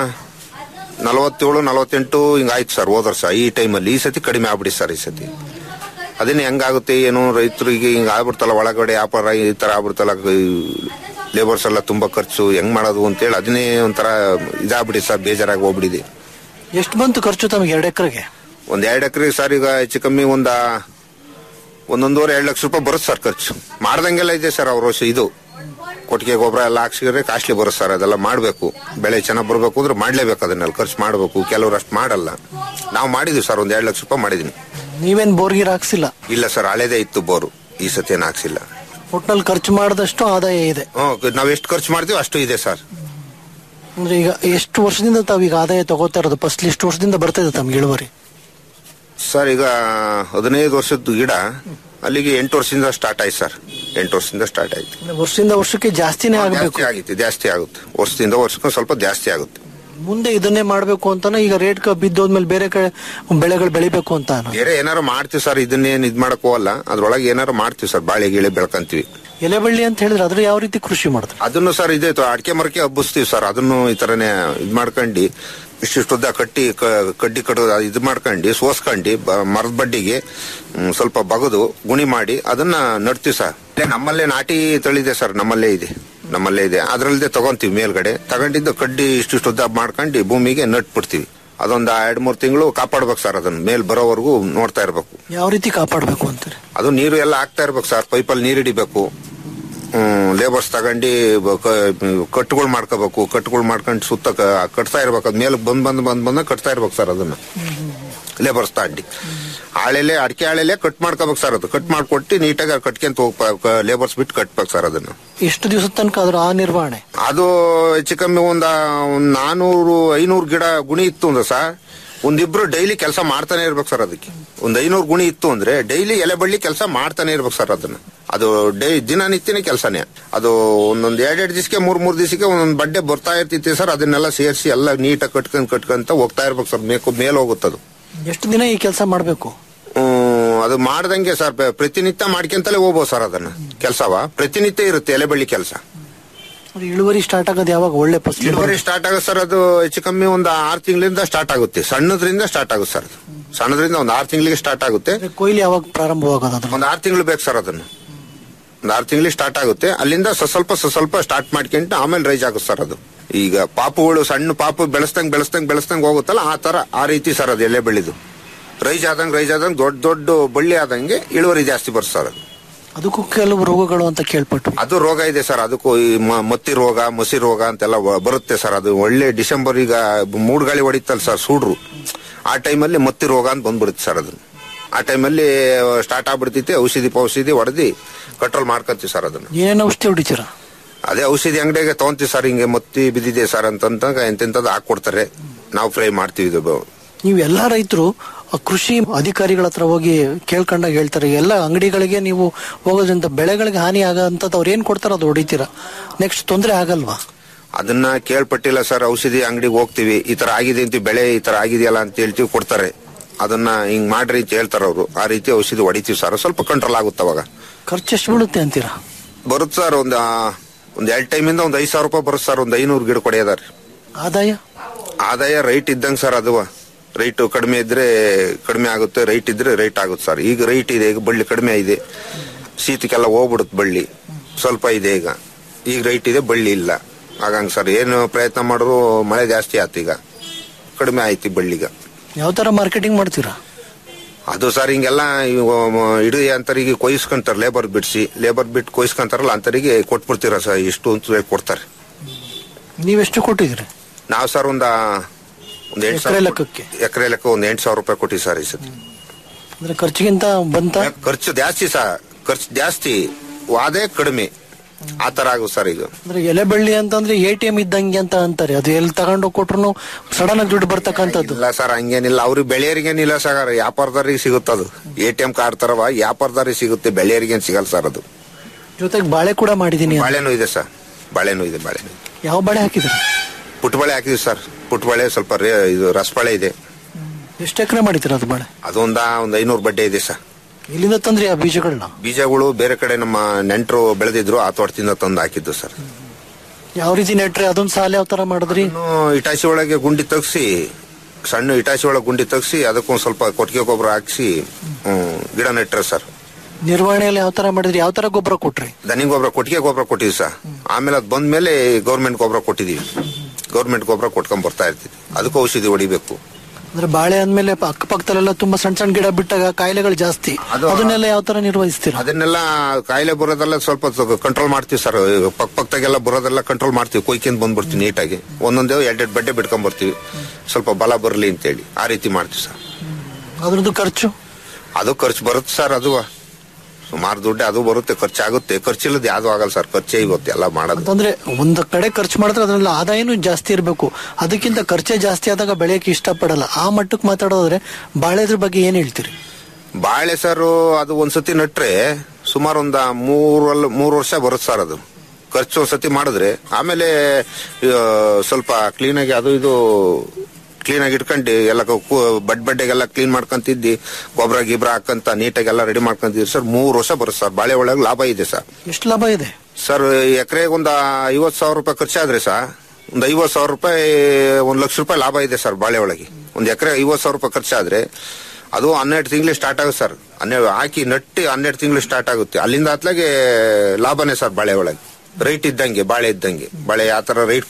ನಲವತ್ತೇಳು ನಲವತ್ತೆಂಟು ಹಿಂಗಾಯ್ತು ಸರ್ ಹೋದ ವರ್ಷ ಈ ಟೈಮಲ್ಲಿ ಈ ಸತಿ ಕಡಿಮೆ ಆಗ್ಬಿಡಿ ಸರ್ ಈ ಸತಿ ಅದನ್ನ ಹೆಂಗಾಗುತ್ತೆ ಏನು ರೈತರಿಗೆ ಹಿಂಗ ಆಗ್ಬಿಡ್ತಲ್ಲ ಒಳಗಡೆ ವ್ಯಾಪಾರ ಈ ತರ ಆಗ್ಬಿಡ್ತಲ್ಲ ಲೇಬರ್ಸ್ ಎಲ್ಲ ತುಂಬಾ ಖರ್ಚು ಹೆಂಗ್ ಮಾಡೋದು ಅಂತೇಳಿ ಅದನ್ನೇ ಒಂಥರ ಇದಾಗ್ಬಿಡಿ ಸರ್ ಬೇಜಾರಾಗಿ ಹೋಗ್ಬಿಡಿದೆ ಎಷ್ಟು ಬಂತು ಖರ್ಚು ತಮಗೆ ಎರಡು ಎಕರೆಗೆ ಒಂದ್ ಎರಡು ಎಕರೆ ಸರ್ ಈಗ ಹೆಚ್ಚು ಕಮ್ಮಿ ಒಂದ ಒಂದೊಂದೂವರೆ ಎರಡು ಲಕ್ಷ ರೂಪಾಯಿ ಬರುತ್ತೆ ಸರ್ ಖರ್ಚು ಮಾಡ್ದಂಗೆಲ್ಲ ಇದೆ ಸರ್ ಅವ್ರ ವರ್ಷ ಇದು ಕೊಟ್ಟಿಗೆ ಗೊಬ್ಬರ ಎಲ್ಲ ಹಾಕ್ಸಿದ್ರೆ ಕಾಸ್ಟ್ಲಿ ಬರುತ್ತೆ ಸರ್ ಅದೆಲ್ಲ ಮಾಡಬೇಕು ಬೆಳೆ ಚೆನ್ನಾಗಿ ಬರಬೇಕು ಅಂದ್ರೆ ಮಾಡ್ಲೇಬೇಕು ಅದನ್ನೆಲ್ಲ ಖರ್ಚು ಮಾಡಬೇಕು ಕೆಲವರು ಅಷ್ಟು ಮಾಡಲ್ಲ ನಾವು ಮಾಡಿದ್ವಿ ಸರ್ ಒಂದ್ ಎರಡು ಲಕ್ಷ ರೂಪಾಯಿ ಮಾಡಿದೀನಿ ನೀವೇನ್ ಬೋರ್ಗೀರ್ ಹಾಕ್ಸಿಲ್ಲ ಇಲ್ಲ ಸರ್ ಹಳೇದೇ ಇತ್ತು ಬೋರು ಈ ಸತಿ ಏನು ಹಾಕ್ಸಿಲ್ಲ ಒಟ್ನಲ್ಲಿ ಖರ್ಚು ಮಾಡಿದಷ್ಟು ಆದಾಯ ಇದೆ ಹ್ಮ್ ನಾವ್ ಎಷ್ಟು ಖರ್ಚು ಮಾಡ್ತೀವಿ ಅಷ್ಟು ಇದೆ ಸರ್ ಅಂದ್ರೆ ಈಗ ಎಷ್ಟು ವರ್ಷದಿಂದ ತಾವೀಗ ಆದಾಯ ತಗೋತಾ ಇರೋದು ಫಸ್ಟ್ ಎಷ್ಟು ವರ್ಷದಿಂದ ಬರ್ತಾ ಇದೆ ತಮ್ಗೆ ಇಳುವರಿ ಸರ್ ಈಗ ಹದಿನೈದು ವರ್ಷದ ಗಿಡ ಅಲ್ಲಿಗೆ ಎಂಟು ವರ್ಷದಿಂದ ಸ್ಟಾರ್ಟ್ ಆಯ್ತು ಸರ್ ಎಂಟು ವರ್ಷದಿಂದ ಸ್ಟಾರ್ಟ್ ಆಯ್ತು ಅಂದ್ರೆ ವರ್ಷದಿಂದ ವರ್ಷಕ್ಕೆ ಜಾಸ್ತಿನೇ ಆಗಬೇಕು ಜಾಸ್ತಿ ಆಗಿತ್ತು ಜಾಸ್ತಿ ಆಗುತ್ತೆ ವರ್ಷದಿಂದ ವರ್ಷಕ್ಕೆ ಸ್ವಲ್ಪ ಜಾಸ್ತಿ ಆಗುತ್ತೆ ಮುಂದೆ ಇದನ್ನೇ ಮಾಡ್ಬೇಕು ಅಂತಾನೆ ಈಗ ರೇಟ್ ಬಿದ್ದೋದ್ಮೇಲೆ ಬೇರೆ ಕಡೆ ಬೆಳೆಗಳು ಬೆಳಿಬೇಕು ಅಂತ ಬೇರೆ ಏನಾರು ಮಾಡ್ತೀವಿ ಸರ್ ಇದನ್ನೇನ್ ಇದ್ ಮಾಡಕ್ ಹೋಗಲ್ಲ ಅದ್ರೊಳಗೆ ಏನಾರು ಮಾಡ್ತೀವಿ ಸರ್ ಬಾಳೆ ಗಿಳೆ ಬೆಳ್ಕಂತೀವಿ ಎಲೆ ಬಳ್ಳಿ ಅಂತ ಹೇಳಿದ್ರೆ ಅದ್ರ ಯಾವ ರೀತಿ ಕೃಷಿ ಮಾಡಿದ್ರೆ ಅದನ್ನು ಸರ್ ಇದೆ ಅಡಿಕೆ ಮರಕ್ಕೆ ಹಬ್ಬಿಸ್ತೀವಿ ಸರ್ ಅದನ್ನು ಈ ತರನೇ ಇದ್ ಮಾಡ್ಕೊಂಡು ಇಷ್ಟಿಷ್ಟುದ್ದ ಕಟ್ಟಿ ಕ- ಕಡ್ಡಿ ಕಟ್ಟು ಇದು ಮಾಡ್ಕೊಂಡು ಸೋಸ್ಕೊಂಡು ಬ- ಮರದ ಬಡ್ಡಿಗೆ ಹ್ಮ್, ಸ್ವಲ್ಪ ಬಗದು ಗುಣಿ ಮಾಡಿ ಅದನ್ನ ನಡ್ತೀವಿ ಸರ್ ಇಲ್ಲೇ ನಮ್ಮಲ್ಲೇ ನಾಟಿ ತಳಿದೆ ಸರ್ ನಮ್ಮಲ್ಲೇ ಇದೆ ನಮ್ಮಲ್ಲೇ ಇದೆ ಅದ್ರಲ್ಲದೆ ತಗೊಂತೀವಿ ಮೇಲ್ಗಡೆ ತಗೊಂಡಿದ್ದು ಕಡ್ಡಿ ಇಷ್ಟಿಷ್ಟುದ್ದ ಮಾಡ್ಕೊಂಡು ಭೂಮಿಗೆ ನಟ್ಬಿಡ್ತೀವಿ ಅದೊಂದು ಎರಡ್ ಮೂರ್ ತಿಂಗಳು ಕಾಪಾಡ್ಬೇಕು ಸರ್ ಅದನ್ನ ಮೇಲ್ ಬರೋವರೆಗೂ ನೋಡ್ತಾ ಇರ್ಬೇಕು ಯಾವ ರೀತಿ ಕಾಪಾಡಬೇಕು ಅಂತಾರೆ ಅದು ನೀರು ಎಲ್ಲ ಹಾಕ್ತಾ ಇರ್ಬೇಕು ಸರ್ ಪೈಪಲ್ಲಿ ನೀರು ಹಿಡಿಬೇಕು ಲೇಬರ್ಸ್ ತಗೊಂಡು ಕಟ್ಟುಗಳು ಮಾಡ್ಕೋಬೇಕು ಕಟ್ಟುಗಳು ಮಾಡ್ಕೊಂಡು ಸುತ್ತ ಕ- ಕಟ್ತಾ ಇರ್ಬೇಕು ಅದ್ ಮೇಲೆ ಬಂದ್ ಬಂದ್ ಬಂದ್ ಬಂದ ಕಟ್ತಾ ಇರ್ಬೇಕು ಸರ್ ಅದನ್ನ ಲೇಬರ್ಸ್ ತಗೊಂಡು ಆಳೆಲೆ ಅಡಿಕೆ ಆಳೆಲೆ ಕಟ್ ಮಾಡ್ಕೋಬೇಕು ಸರ್ ಅದು ಕಟ್ ಮಾಡ್ಕೊಟ್ಟು ನೀಟಾಗಿ ಕಟ್ಕೊಂತ ಹೋಗ್ಬೇಕು ಲೇಬರ್ಸ್ ಬಿಟ್ಟು ಕಟ್ಬೇಕು ಸರ್ ಅದನ್ನ ಎಷ್ಟು ದಿವಸದ ತನಕ ಅದ್ರ ಆ ನಿರ್ವಹಣೆ ಅದು ಹೆಚ್ಚು ಕಮ್ಮಿ ಒಂದ ಒಂದ್ ನಾನೂರು ಐನೂರು ಗಿಡ ಗುಣಿ ಇತ್ತು ಅಂದ್ರೆ ಸರ್ ಒಂದಿಬ್ರು ಡೈಲಿ ಕೆಲಸ ಮಾಡ್ತಾನೆ ಇರ್ಬೇಕು ಸರ್ ಅದಕ್ಕೆ ಒಂದ್ ಐನೂರು ಗುಣಿ ಇತ್ತು ಅಂದ್ರೆ ಡೈಲಿ ಎಲೆ ಬಳ್ಳಿ ಕೆಲಸ ಮಾಡ್ತಾನೆ ಇರ್ಬೇಕು ಸರ್ ಅದನ್ನ ಅದು ಡೈ ದಿನನಿತ್ಯನೇ ಕೆಲಸನೇ ಅದು ಒಂದೊಂದ್ ಎರಡೆರಡು ದಿವಸಕ್ಕೆ ಮೂರ್ ಮೂರ್ ದಿವಸಕ್ಕೆ ಒಂದೊಂದ್ ಬಡ್ಡೆ ಬರ್ತಾ ಇರ್ತಿತ್ತು ಸರ್ ಅದನ್ನೆಲ್ಲ ಸೇರಿಸಿ ಎಲ್ಲ ನೀಟಾಗಿ ಕಟ್ಕೊಂಡ್ ಕಟ್ಕೊಂತ ಹೋಗ್ತಾ ಇರ್ಬೇಕು ಸರ್ ಮೇಕು ಮೇಲೆ ಹೋಗುತ್ತದು ಎಷ್ಟು ದಿನ ಈ ಕೆಲಸ ಮಾಡಬೇಕು ಹ್ಮ್, ಅದು ಮಾಡ್ದಂಗೆ ಸರ್ ಪ್ರ- ಪ್ರತಿನಿತ್ಯ ಮಾಡ್ಕೊಂತಲೇ ಹೋಗ್ಬೋದು ಸರ್ ಅದನ್ನ ಕೆಲಸವ ಪ್ರತಿನಿತ್ಯ ಇರುತ್ತೆ ಎಲೆ ಬಳ್ಳಿ ಕೆಲಸ ಇಳುವರಿ ಸ್ಟಾರ್ಟ್ ಆಗೋದು ಯಾವಾಗ ಒಳ್ಳೆ ಫಸ್ಟ್ ಇಳುವರಿ ಸ್ಟಾರ್ಟ್ ಆಗುತ್ತೆ ಸರ್ ಅದು ಹೆಚ್ಚು ಕಮ್ಮಿ ಒಂದು ಆರು ತಿಂಗಳಿಂದ ಸ್ಟಾರ್ಟ್ ಆಗುತ್ತೆ ಸಣ್ಣದ್ರಿಂದ ಸ್ಟಾರ್ಟ್ ಆಗುತ್ತೆ ಸರ್ ಅದು ಸಣ್ಣದ್ರಿಂದ ಒಂದು ಆರು ತಿಂಗಳಿಗೆ ಸ್ಟಾರ್ಟ್ ಆಗುತ್ತೆ ಕೊಯ್ಲು ಯಾವಾಗ ಪ್ರಾರಂಭವಾಗೋದು ಅದ್ರ ಒಂದು ಆರು ತಿಂಗಳು ಬೇಕು ಸರ್ ಅದನ್ನು ಒಂದು ಆರು ತಿಂಗಳಿಗೆ ಸ್ಟಾರ್ಟ್ ಆಗುತ್ತೆ ಅಲ್ಲಿಂದ ಸ ಸ್ವಲ್ಪ ಸ ಸ್ವಲ್ಪ ಸ್ಟಾರ್ಟ್ ಮಾಡ್ಕೊಂಡು ಆಮೇಲೆ ರೈಸ್ ಆಗುತ್ತೆ ಸರ್ ಅದು ಈಗ ಪಾಪುಗಳು ಸಣ್ಣ ಪಾಪು ಬೆಳೆಸ್ದಂಗ್ ಬೆಳೆಸ್ದಂಗ್ ಬೆಳೆಸ್ದಂಗ್ ಹೋಗುತ್ತಲ್ಲ ಆ ತರ ಆ ರೀತಿ ಸರ್ ಅದು ಎಲೆ ಬೆಳೆದು ರೈಸ್ ಆದಂಗ್ ರೈಸ್ ಆದಂಗ್ ದೊಡ್ಡ ದೊಡ್ಡ ಬಳ್ಳಿ ಆದಂಗೆ ಇಳುವರಿ ಜಾಸ್ತಿ ಬರುತ್ತೆ ಸರ್ ಅದು ಅದಕ್ಕೂ ಕೆಲವು ರೋಗಗಳು ಅಂತ ಕೇಳ್ಪಟ್ಟು ಅದು ರೋಗ ಇದೆ ಸರ್ ಅದಕ್ಕೂ ಈ ಮ- ಮತ್ತಿ ರೋಗ ಮಸಿ ರೋಗ ಅಂತೆಲ್ಲ ವ- ಬರುತ್ತೆ ಸರ್ ಅದು ಒಳ್ಳೆ ಡಿಸೆಂಬರ್ ಈಗ ಮೂಡ್ ಗಾಳಿ ಹೊಡಿತಲ್ಲ ಸರ್ ಸೂಡ್ರು ಆ ಟೈಮಲ್ಲಿ ಮತ್ತಿ ರೋಗ ಅಂತ ಬಂದ್ಬಿಡುತ್ತೆ ಸರ್ ಅದು ಆ ಟೈಮಲ್ಲಿ ಸ್ಟಾರ್ಟ್ ಆಗ್ಬಿಡ್ತೈತೆ ಔಷಧಿ ಪೌಷಧಿ ಹೊಡೆದಿ ಕಂಟ್ರೋಲ್ ಮಾಡ್ಕೊಂತೀವಿ ಸರ್ ಅದನ್ನ ಏನೇನು ಔಷಧಿ ಹೊಡಿತೀರಾ ಅದೇ ಔಷಧಿ ಅಂಗಡಿಗೆ ತಗೊಂತೀವಿ ಸರ್ ಹಿಂಗೆ ಮತ್ತಿ ಬಿದ್ದಿದೆ ಸರ್ ಅಂತಂತ ಎಂತೆಂತದ್ದು ಹಾಕೊಡ್ತಾರೆ ನಾವು ಫ್ರೈ ಮಾಡ್ತೀವಿ ಇದು ಬ- ನೀವು ಎಲ್ಲಾ ರೈತರು ಕೃಷಿ ಅಧಿಕಾರಿಗಳ ಹತ್ರ ಹೋಗಿ ಕೇಳ್ಕೊಂಡಾಗ ಹೇಳ್ತಾರೆ ಎಲ್ಲ ಅಂಗಡಿಗಳಿಗೆ ನೀವು ಹೋಗೋದ್ರಿಂದ ಬೆಳೆಗಳಿಗೆ ಹಾನಿ ಆಗಂತದ್ದು ಅವ್ರು ಏನ್ ಕೊಡ್ತಾರ ಅದು ಹೊಡಿತೀರಾ ನೆಕ್ಸ್ಟ್ ತೊಂದರೆ ಆಗಲ್ವಾ ಅದನ್ನ ಕೇಳ್ಪಟ್ಟಿಲ್ಲ ಸರ್ ಔಷಧಿ ಅಂಗಡಿಗೆ ಹೋಗ್ತೀವಿ ಈ ತರ ಆಗಿದೆ ಅಂತ ಬೆಳೆ ಈ ತರ ಆಗಿದೆಯಲ್ಲ ಅಂತ ಹೇಳ್ತೀವಿ ಕೊಡ್ತಾರೆ ಅದನ್ನ ಹಿಂಗ್ ಮಾಡ್ರಿ ಅಂತ ಹೇಳ್ತಾರ ಅವರು ಆ ರೀತಿ ಔಷಧಿ ಹೊಡಿತೀವಿ ಸರ್ ಸ್ವಲ್ಪ ಕಂಟ್ರೋಲ್ ಆಗುತ್ತೆ ಅವಾಗ ಖರ್ಚು ಎಷ್ಟು ಬೀಳುತ್ತೆ ಅಂತೀರಾ ಬರುತ್ತೆ ಸರ್ ಒಂದ್ ಆ, ಒಂದ್ ಎರಡ್ ಟೈಮಿಂದ ಒಂದ್ ಐದ್ ಸಾವಿರ ರೂಪಾಯಿ ಬರುತ್ತೆ ಸರ್ ಒಂದ್ ಐನೂರು ಗಿಡ ಕೊಡಿಯೋದಾರ ಆದಾಯ ಆದಾಯ ರೈಟ್ ಇದ್ದಂಗೆ ಸರ್ ಅದು ರೈಟ್ ಕಡಿಮೆ ಇದ್ರೆ ಕಡಿಮೆ ಆಗುತ್ತೆ ರೈಟ್ ಇದ್ರೆ ರೈಟ್ ಆಗುತ್ತೆ ಸರ್ ಈಗ ರೈಟ್ ಇದೆ ಈಗ ಬಳ್ಳಿ ಕಡಿಮೆ ಇದೆ ಶೀತಕ್ಕೆಲ್ಲ ಹೋಗ್ಬಿಡುತ್ತೆ ಬಳ್ಳಿ ಸ್ವಲ್ಪ ಇದೆ ಈಗ ಈಗ ರೈಟ್ ಇದೆ ಬಳ್ಳಿ ಇಲ್ಲ ಹಾಗಂಗ್ ಸರ್ ಏನು ಪ್ರಯತ್ನ ಮಾಡಿದ್ರು ಮಳೆ ಜಾಸ್ತಿ ಆಯ್ತು ಈಗ ಕಡಿಮೆ ಆಯ್ತು ಈ ಬಳ್ಳಿಗ ಯಾವ ತರ ಮಾರ್ಕೆಟಿಂಗ್ ಮಾಡ್ತೀರಾ ಅದು ಸರ್ ಹಿಂಗೆಲ್ಲ ಇವ ಮ- ಇಡೀ ಅಂತರಿಗೆ ಕೊಯ್ಸ್ಕೊಂತಾರೆ ಲೇಬರ್ ಬಿಡಿಸಿ ಲೇಬರ್ ಬಿಟ್ಟು ಕೊಯ್ಸ್ಕೊಂತಾರಲ್ಲ ಅಂತರಿಗೆ ಕೊಟ್ಬಿಡ್ತೀರ ಸರ್ ಇಷ್ಟು ಅಂತ ಹೇಳಿ ಕೊಡ್ತಾರೆ ನೀವೆಷ್ಟು ಕೊಟ್ಟಿದ್ದೀರಿ ನಾವು ಸರ್ ಒಂದ ಒಂದ್ ಎಂಟು ಎಕರೆ ಸಾವಿರ ಲೆಕ್ಕಕ್ಕೆ ಎಕರೆ ಲೆಕ್ಕ ಒಂದ್ ಎಂಟು ಸಾವಿರ ರೂಪಾಯಿ ಕೊಟ್ಟಿವಿ ಸರ್ ಈ ಸತಿ ಅಂದ್ರೆ ಖರ್ಚಿಗಿಂತ ಬಂತ ಖರ್ಚು ಜಾಸ್ತಿ ಸರ್ ಖರ್ಚು ಜಾಸ್ತಿ ವಾದೇ ಕಡಿಮೆ ಆ ತರ ಆಗುತ್ತೆ ಸರ್ ಈಗ ಅಂದ್ರೆ ಎಲೆ ಬಳ್ಳಿ ಅಂತಂದ್ರೆ ಎ ಟಿ ಎಂ ಇದ್ದಂಗೆ ಅಂತ ಅಂತಾರೆ ಅದು ಎಲ್ಲಿ ತಗೊಂಡೋಗಿ ಕೊಟ್ರು ಸಡನ್ ಆಗಿ ದುಡ್ಡು ಬರ್ತಕ್ಕಂಥದ್ದು ಇಲ್ಲ ಸರ್ ಹಂಗೇನಿಲ್ಲ ಅವ್ರಿಗೆ ಬೆಳೆಯರಿಗೇನಿಲ್ಲ ಸರ್ ವ್ಯಾಪಾರದಾರಿಗೆ ಸಿಗುತ್ತದು ಎ ಟಿ ಎಂ ಕಾರ್ಡ್ ತರವ ವ್ಯಾಪಾರದಾರಿಗೆ ಸಿಗುತ್ತೆ ಬೆಳೆಯರಿಗೇನು ಸಿಗಲ್ಲ ಸರ್ ಅದು ಜೊತೆಗೆ ಬಾಳೆ ಕೂಡ ಮಾಡಿದೀನಿ ಅಂತ. ಬಾಳೆನೂ ಇದೆ ಸರ್ ಬಾಳೆನೂ ಇದೆ ಬಾಳೆನೂ ಇದೆ. ಯಾವ ಬಾಳೆ ಹಾಕಿದ್ರಿ ಪುಟ್ಬಾಳೆ ಹಾಕಿದ್ವಿ ಸರ್ ಪುಟ್ಬಾಳೆ ಸ್ವಲ್ಪ ರೇ ಇದು ರಸಬಾಳೆ ಇದೆ ಎಷ್ಟು ಎಕರೆ ಮಾಡಿದ್ದೀರಾ ಅದು ಬಾಳೆ ಅದೊಂದ ಒಂದ್ ಐನೂರು ಬಡ್ಡೆ ಇದೆ ಸರ್ ಇಲ್ಲಿಂದ ತಂದ್ರಿ ಆ ಬೀಜಗಳನ್ನ ಬೀಜಗಳು ಬೇರೆ ಕಡೆ ನಮ್ಮ ನೆಂಟರು ಬೆಳೆದಿದ್ರು ಆ ತೋಟದಿಂದ ತಂದು ಹಾಕಿದ್ದು ಸರ್ ಯಾವ ರೀತಿ ನೆಟ್ರೆ ಅದೊಂದು ಸಾಲ ಯಾವ ತರ ಮಾಡಿದ್ರಿ ಇನ್ನು ಇಟಾಚಿ ಒಳಗೆ ಗುಂಡಿ ತೆಗ್ಸಿ ಸಣ್ಣ ಇಟಾಚಿ ಒಳಗೆ ಗುಂಡಿ ತೆಗ್ಸಿ ಅದಕ್ಕೊಂದ್ ಸ್ವಲ್ಪ ಕೊಟ್ಟಿಗೆ ಗೊಬ್ಬರ ಹಾಕ್ಸಿ ಹ್ಮ್, ಗಿಡ ನೆಟ್ರೆ ಸರ್ ನಿರ್ವಹಣೆಯಲ್ಲಿ ಯಾವ ತರ ಮಾಡಿದ್ರಿ ಯಾವ ತರ ಗೊಬ್ಬರ ಕೊಟ್ರಿ ದನಿ ಗೊಬ್ಬರ ಕೊಟ್ಟಿಗೆ ಗೊಬ್ಬರ ಕೊಟ್ಟಿದ್ವಿ ಸರ್ ಆಮೇಲೆ ಅದು ಬಂದ್ಮೇಲೆ ಗೌರ್ಮೆಂಟ್ ಗೊಬ್ಬರ ಕೊಟ್ಟಿದೀವಿ ಗೌರ್ಮೆಂಟ್ ಗೊಬ್ಬರ ಕೊಟ್ಕೊಂಡ್ ಬರ್ತಾ ಇರ್ತೀವಿ ಅದಕ್ಕೂ ಔಷಧಿ ಹೊಡಿಬೇಕು ಅಂದ್ರೆ ಬಾಳೆ ಅಂದ್ಮೇಲೆ ಪ- ಅಕ್ಕಪಕ್ಕದಲ್ಲೆಲ್ಲ ತುಂಬಾ ಸಣ್ಣ ಸಣ್ಣ ಗಿಡ ಬಿಟ್ಟಾಗ ಕಾಯಿಲೆಗಳು ಜಾಸ್ತಿ ಅದು- ಅದನ್ನೆಲ್ಲ ಯಾವ ತರ ನಿರ್ವಹಿಸ್ತೀರಾ ಅದನ್ನೆಲ್ಲ ಕಾಯಿಲೆ ಬರೋದೆಲ್ಲ ಸ್ವಲ್ಪ ಕಂಟ್ರೋಲ್ ಮಾಡ್ತೀವಿ ಸರ್ ಪಕ್ಕ ಪಕ್ಕದಾಗೆಲ್ಲ ಬರೋದೆಲ್ಲ ಕಂಟ್ರೋಲ್ ಮಾಡ್ತೀವಿ ಕೊಯ್ಕೊಂಡ್ ಬಂದ್ಬಿಡ್ತೀವಿ ನೀಟಾಗಿ ಒಂದೊಂದೇ ಎರಡೆರಡು ಬಡ್ಡೆ ಬಿಟ್ಕೊಂಡ್ ಬರ್ತೀವಿ ಸ್ವಲ್ಪ ಬಲ ಬರಲಿ ಅಂತೇಳಿ ಆ ರೀತಿ ಮಾಡ್ತೀವಿ ಸರ್ ಅದ್ರದ್ದು ಖರ್ಚು ಅದು ಖರ್ಚು ಬರುತ್ತೆ ಸರ್ ಅದು ಸುಮಾರು ದುಡ್ಡು ಅದು ಬರುತ್ತೆ ಖರ್ಚಾಗುತ್ತೆ ಖರ್ಚಿಲ್ಲದ ಯಾವ್ದು ಆಗಲ್ಲ ಸರ್ ಖರ್ಚೇ ಇವತ್ತು ಎಲ್ಲ ಮಾಡೋದು ಅಂತಂದ್ರೆ ಒಂದು ಕಡೆ ಖರ್ಚು ಮಾಡಿದ್ರೆ ಅದ್ರಲ್ಲಿ ಆದಾಯನೂ ಜಾಸ್ತಿ ಇರಬೇಕು ಅದಕ್ಕಿಂತ ಖರ್ಚೇ ಜಾಸ್ತಿ ಆದಾಗ ಬೆಳೆಯಕ್ಕೆ ಇಷ್ಟಪಡಲ್ಲ ಆ ಮಟ್ಟಕ್ಕೆ ಮಾತಾಡೋದ್ರೆ ಬಾಳೆದ್ರ ಬಗ್ಗೆ ಏನ್ ಹೇಳ್ತೀರಿ ಬಾಳೆ ಸರ್ ಅದು ಒಂದ್ಸತಿ ನಟ್ರೆ ಸುಮಾರು ಒಂದ ಮೂರಲ್ಲ ಮೂರು ವರ್ಷ ಬರುತ್ತೆ ಸರ್ ಅದು ಖರ್ಚು ಒಂದ್ಸತಿ ಮಾಡಿದ್ರೆ ಆಮೇಲೆ ಆ, ಸ್ವಲ್ಪ ಕ್ಲೀನಾಗಿ ಅದು ಇದು ಕ್ಲೀನಾಗಿ ಇಟ್ಕೊಂಡು ಎಲ್ಲ ಕು- ಕು- ಬಡ್ ಬಡ್ಡೆಗೆಲ್ಲ ಕ್ಲೀನ್ ಮಾಡ್ಕೊಂತಿದ್ದಿ ಗೊಬ್ಬರ ಗಿಬ್ರ ಹಾಕಂತ ನೀಟಾಗೆಲ್ಲ ರೆಡಿ ಮಾಡ್ಕೊಂತಿದ್ರಿ ಸರ್ ಮೂರು ವರ್ಷ ಬರುತ್ತೆ ಸರ್ ಬಾಳೆ ಒಳಗೆ ಲಾಭ ಇದೆ ಸರ್ ಎಷ್ಟು ಲಾಭ ಇದೆ ಸರ್ ಎಕರೆಗೆ ಒಂದು ಐವತ್ತು ಸಾವಿರ ರೂಪಾಯಿ ಖರ್ಚಾದ್ರೆ ಸರ್ ಒಂದು ಐವತ್ತು ಸಾವಿರ ರೂಪಾಯಿ ಒಂದು ಲಕ್ಷ ರೂಪಾಯಿ ಲಾಭ ಇದೆ ಸರ್ ಬಾಳೆ ಒಳಗೆ ಒಂದು ಎಕರೆ ಐವತ್ತು ಸಾವಿರ ರೂಪಾಯಿ ಖರ್ಚಾದ್ರೆ ಅದು ಹನ್ನೆರಡು ತಿಂಗಳು ಸ್ಟಾರ್ಟ್ ಆಗುತ್ತೆ ಸರ್ ಹನ್ನೆರಡು ಹಾಕಿ ನಟ್ಟಿ ಹನ್ನೆರಡು ತಿಂಗಳು ಸ್ಟಾರ್ಟ್ ಆಗುತ್ತೆ ಅಲ್ಲಿಂದ ಹತ್ಲಾಗೆ ಲಾಭನೇ ಸರ್ ಬಾಳೆ ಒಳಗೆ ರೈಟ್ ಇದ್ದಂಗೆ ಬಾಳೆ ಇದ್ದಂಗೆ ಬಾಳೆ ಯಾವ ತರ ರೈಟ್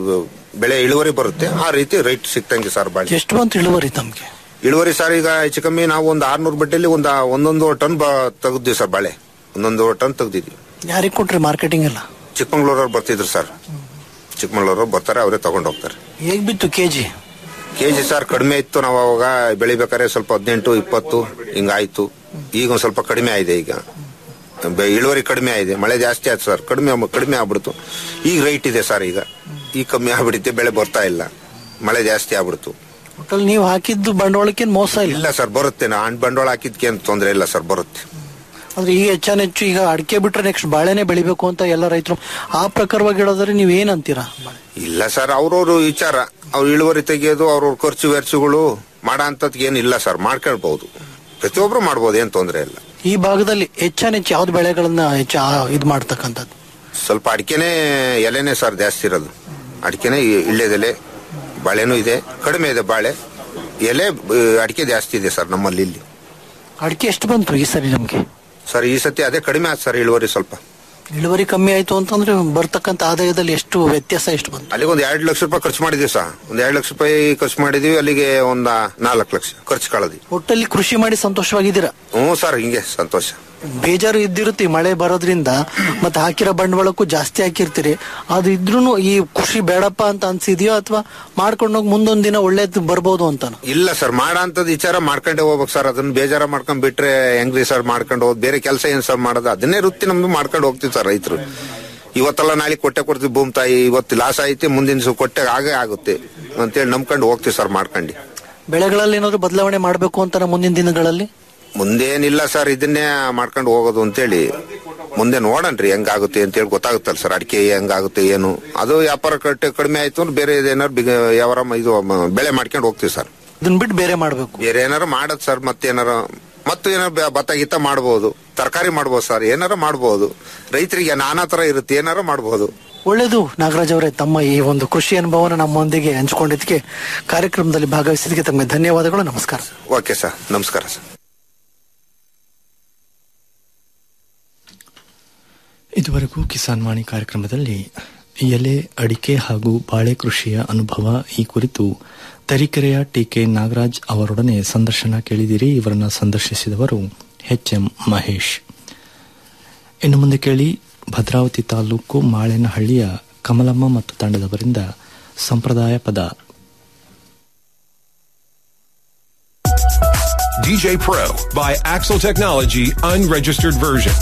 ಬೆಳೆ ಇಳುವರಿ ಬರುತ್ತೆ ಆ ರೀತಿ ರೈಟ್ ಸಿಕ್ತಂಗೆ ಸರ್ ಬಾಳೆ ಎಷ್ಟು ಬಂತು ಇಳುವರಿ ತಮ್ಗೆ ಇಳುವರಿ ಸರ್ ಈಗ ಹೆಚ್ಚು ಕಮ್ಮಿ ನಾವು ಒಂದು ಆರ್ನೂರು ಬಡ್ಡೆಯಲ್ಲಿ ಒಂದು ಒಂದೊಂದು ಟನ್ ಬ ತೆಗ್ದಿವಿ ಸರ್ ಬಾಳೆ ಒಂದೊಂದು ಟನ್ ತೆಗ್ದಿದ್ವಿ ಯಾರಿಗೆ ಕೊಟ್ರಿ ಮಾರ್ಕೆಟಿಂಗ್ ಎಲ್ಲ ಚಿಕ್ಕಮಂಗ್ಳೂರವ್ರು ಬರ್ತಿದ್ರು ಸರ್ ಚಿಕ್ಕಮಂಗ್ಳೂರವ್ರು ಬರ್ತಾರೆ ಅವರೇ ತಗೊಂಡು ಹೋಗ್ತಾರೆ ಹೇಗ್ ಬಿತ್ತು ಕೆಜಿ ಕೆಜಿ ಸರ್ ಕಡಿಮೆ ಇತ್ತು ನಾವು ಅವಾಗ ಬೆಳಿಬೇಕಾದ್ರೆ ಸ್ವಲ್ಪ ಹದಿನೆಂಟು ಇಪ್ಪತ್ತು ಹಿಂಗಾಯ್ತು ಈಗ ಒಂದ್ ಸ್ವಲ್ಪ ಕಡಿಮೆ ಆಗಿದೆ ಈಗ ಬೆ- ಇಳುವರಿ ಕಡಿಮೆ ಆಗಿದೆ ಮಳೆ ಜಾಸ್ತಿ ಆಯ್ತು ಸರ್ ಕಡಿಮೆ ಆಗ್- ಕಡಿಮೆ ಆಗ್ಬಿಡ್ತು ಈಗ ರೈಟ್ ಇದೆ ಸರ್ ಈಗ ಈಗ ಕಮ್ಮಿ ಆಗ್ಬಿಡುತ್ತೆ ಬೆಳೆ ಬರ್ತಾ ಇಲ್ಲ ಮಳೆ ಜಾಸ್ತಿ ಆಗ್ಬಿಡ್ತು ಒಟ್ಟಲ್ಲಿ ನೀವು ಹಾಕಿದ್ದು ಬಂಡವಾಳಕ್ಕೆ ಮೋಸ ಇಲ್ಲ ಇಲ್ಲ ಸರ್ ಬರುತ್ತೆ ನಾ ಹಣ್ಣು ಬಂಡವಾಳ ಹಾಕಿದ್ಕೆ ಅಂತ ತೊಂದ್ರೆ ಇಲ್ಲ ಸರ್ ಬರುತ್ತೆ ಅಂದ್ರೆ ಈಗ ಹೆಚ್ಚಾನ ಹೆಚ್ಚು ಈಗ ಅಡಿಕೆ ಬಿಟ್ರೆ ನೆಕ್ಸ್ಟ್ ಬಾಳೆನೆ ಬೆಳಿಬೇಕು ಅಂತ ಎಲ್ಲ ರೈತರು ಆ ಪ್ರಕಾರವಾಗಿ ಹೇಳೋದ್ರೆ ನೀವ್ ಏನ್ ಅಂತೀರಾ ಇಲ್ಲ ಸರ್ ಅವ್ರವ್ರ ವಿಚಾರ ಅವ್ರ ಇಳುವರಿ ತೆಗೆಯೋದು ಅವ್ರವ್ರ ಖರ್ಚು ವೆಚ್ಚಗಳು ಮಾಡೋ ಅಂತದ್ ಏನಿಲ್ಲ ಸರ್ ಮಾಡ್ಕೊಳ್ಬಹುದು ಪ್ರತಿಯೊಬ್ರು ಮಾಡ್ಬೋದು ಏನ್ ತೊಂದ್ರೆ ಇಲ್ಲ ಈ ಭಾಗದಲ್ಲಿ ಹೆಚ್ಚಾನ ಹೆಚ್ಚು ಯಾವ್ದು ಬೆಳೆಗಳನ್ನ ಹೆಚ್ಚು ಆ- ಇದ್ ಮಾಡ್ತಕ್ಕಂಥದ್ದು ಸ್ವಲ್ಪ ಅಡಿಕೆನೆ ಎಲೆನೇ ಸರ್ ಜಾಸ್ತಿ ಇರೋದು ಅಡಿಕೆನೆ ಇಳ್ಳೆದೆಲೆ ಬಾಳೆನೂ ಇದೆ ಕಡಿಮೆ ಇದೆ ಬಾಳೆ ಎಲೆ ಆ, ಅಡಿಕೆ ಜಾಸ್ತಿ ಇದೆ ಸರ್ ನಮ್ಮಲ್ಲಿ ಇಲ್ಲಿ ಅಡಿಕೆ ಎಷ್ಟು ಬಂತು ಈ ಸರಿ ನಮ್ಗೆ ಸರ್ ಈ ಸತಿ ಅದೇ ಕಡಿಮೆ ಆಯ್ತು ಸರ್ ಇಳುವರಿ ಸ್ವಲ್ಪ ಇಳುವರಿ ಕಮ್ಮಿ ಆಯ್ತು ಅಂತಂದ್ರೆ ಬರ್ತಕ್ಕಂಥ ಆದಾಯದಲ್ಲಿ ಎಷ್ಟು ವ್ಯತ್ಯಾಸ ಎಷ್ಟು ಬಂತು ಅಲ್ಲಿಗೆ ಒಂದ್ ಎರಡು ಲಕ್ಷ ರೂಪಾಯಿ ಖರ್ಚು ಮಾಡಿದೀವಿ ಸರ್ ಒಂದ್ ಎರಡು ಲಕ್ಷ ರೂಪಾಯಿ ಖರ್ಚು ಮಾಡಿದೀವಿ ಅಲ್ಲಿಗೆ ಒಂದ ನಾಲ್ಕು ಲಕ್ಷ ಖರ್ಚು ಕಳೆದಿ ಒಟ್ಟಲ್ಲಿ ಕೃಷಿ ಮಾಡಿ ಸಂತೋಷವಾಗಿದ್ದೀರಾ ಹ್ಞೂ ಸರ್ ಹಿಂಗೆ ಸಂತೋಷ ಬೇಜಾರು ಇದ್ದಿರುತ್ತೆ ಈ ಮಳೆ ಬರೋದ್ರಿಂದ ಮತ್ತೆ ಹಾಕಿರೋ ಬಂಡವಾಳಕ್ಕೂ ಜಾಸ್ತಿ ಹಾಕಿರ್ತೀರಿ ಅದು ಇದ್ರೂ ಈ ಖುಷಿ ಬೇಡಪ್ಪ ಅಂತ ಅನ್ಸಿದ್ಯೋ ಅಥವಾ ಮಾಡ್ಕೊಂಡೋಗಿ ಮುಂದೊಂದ್ ದಿನ ಒಳ್ಳೇದು ಬರ್ಬೋದು ಅಂತ ಇಲ್ಲ ಸರ್ ಮಾಡಂತದ್ ವಿಚಾರ ಮಾಡ್ಕೊಂಡೇ ಹೋಗ್ಬೇಕು ಸರ್ ಅದನ್ನ ಬೇಜಾರ ಮಾಡ್ಕೊಂಡ್ ಬಿಟ್ರೆ ಹೆಂಗ್ರಿ ಸರ್ ಮಾಡ್ಕೊಂಡು ಹೋದ್ ಬೇರೆ ಕೆಲಸ ಏನ್ ಸರ್ ಮಾಡೋದು ಅದನ್ನೇ ವೃತ್ತಿ ನಮ್ದು ಮಾಡ್ಕೊಂಡು ಹೋಗ್ತೀವಿ ಸರ್ ರೈತರು ಇವತ್ತೆಲ್ಲ ನಾಳೆ ಕೊಟ್ಟೆ ಕೊಡ್ತೀವಿ ಭೂಮಿ ತಾಯಿ ಇವತ್ತು ಲಾಸ್ ಐತಿ ಮುಂದಿನ ದಿವಸ ಕೊಟ್ಟೆ ಆಗೇ ಆಗುತ್ತೆ ಅಂತೇಳಿ ನಂಬ್ಕೊಂಡು ಹೋಗ್ತೀವಿ ಸರ್ ಮಾಡ್ಕೊಂಡು ಬೆಳೆಗಳಲ್ಲಿ ಏನಾದ್ರು ಬದಲಾವಣೆ ಮಾಡಬೇಕು ಅಂತಾರ ಮುಂದಿನ ದಿನಗಳಲ್ಲಿ ಮುಂದೇನಿಲ್ಲ ಸರ್ ಇದನ್ನೇ ಮಾಡ್ಕೊಂಡು ಹೋಗೋದು ಅಂತೇಳಿ ಮುಂದೆ ನೋಡನ್ರಿ ಹೆಂಗಾಗುತ್ತೆ ಅಂತೇಳಿ ಗೊತ್ತಾಗುತ್ತಲ್ಲ ಸರ್ ಅಡಿಕೆ ಹೆಂಗಾಗುತ್ತೆ ಏನು ಅದು ವ್ಯಾಪಾರ ಕಟ್ಟೆ ಕಡಿಮೆ ಆಯ್ತು ಅಂದ್ರೆ ಬೇರೆ ಏನಾರು ಬಿಗ ವ್ಯವಹಾರ ಮ- ಇದು ಮ- ಬೆಳೆ ಮಾಡ್ಕೊಂಡು ಹೋಗ್ತೀವಿ ಸರ್ ಇದನ್ನ ಬಿಟ್ಟು ಬೇರೆ ಮಾಡ್ಬೇಕು ಬೇರೆ ಏನಾರು ಮಾಡೋದು ಸರ್ ಮತ್ತೇನಾರ ಮತ್ತು ಏನಾರು ಬೆ- ಭತ್ತ ಗಿತ್ತ ಮಾಡ್ಬೋದು ತರಕಾರಿ ಮಾಡ್ಬೋದು ಸರ್ ಏನಾರ ಮಾಡ್ಬೋದು ರೈತರಿಗೆ ನಾನಾ ತರ ಇರುತ್ತೆ ಏನಾರ ಮಾಡ್ಬೋದು ಒಳ್ಳೇದು ನಾಗರಾಜ್ ಅವರೇ ತಮ್ಮ ಈ ಒಂದು ಖುಷಿ ಅನುಭವನ ನಮ್ಮೊಂದಿಗೆ ಹಂಚಿಕೊಂಡಿದ್ದಕ್ಕೆ ಕಾರ್ಯಕ್ರಮದಲ್ಲಿ ಭಾಗವಹಿಸಿದ್ದಕ್ಕೆ ತಮಗೆ ಧನ್ಯವಾದಗಳು ನಮಸ್ಕಾರ ಓಕೆ ಸರ್ ನಮಸ್ಕಾರ ಸರ್ ಇದುವರೆಗೂ ಕಿಸಾನ್ ವಾಣಿ ಕಾರ್ಯಕ್ರಮದಲ್ಲಿ ಎಲೆ ಅಡಿಕೆ ಹಾಗೂ ಬಾಳೆ ಕೃಷಿಯ ಅನುಭವ ಈ ಕುರಿತು ತರೀಕೆರೆಯ ಟಿಕೆ ನಾಗರಾಜ್ ಅವರೊಡನೆ ಸಂದರ್ಶನ ಕೇಳಿದಿರಿ ಇವರನ್ನ ಸಂದರ್ಶಿಸಿದವರು ಎಚ್ ಎಂ ಮಹೇಶ್ ಇನ್ನು ಮುಂದೆ ಕೇಳಿ ಭದ್ರಾವತಿ ತಾಲೂಕು ಮಾಳೇನಹಳ್ಳಿಯ ಕಮಲಮ್ಮ ಮತ್ತು ತಂಡದವರಿಂದ ಸಂಪ್ರದಾಯ ಪದ DJ Pro by Axel Technology Unregistered Version.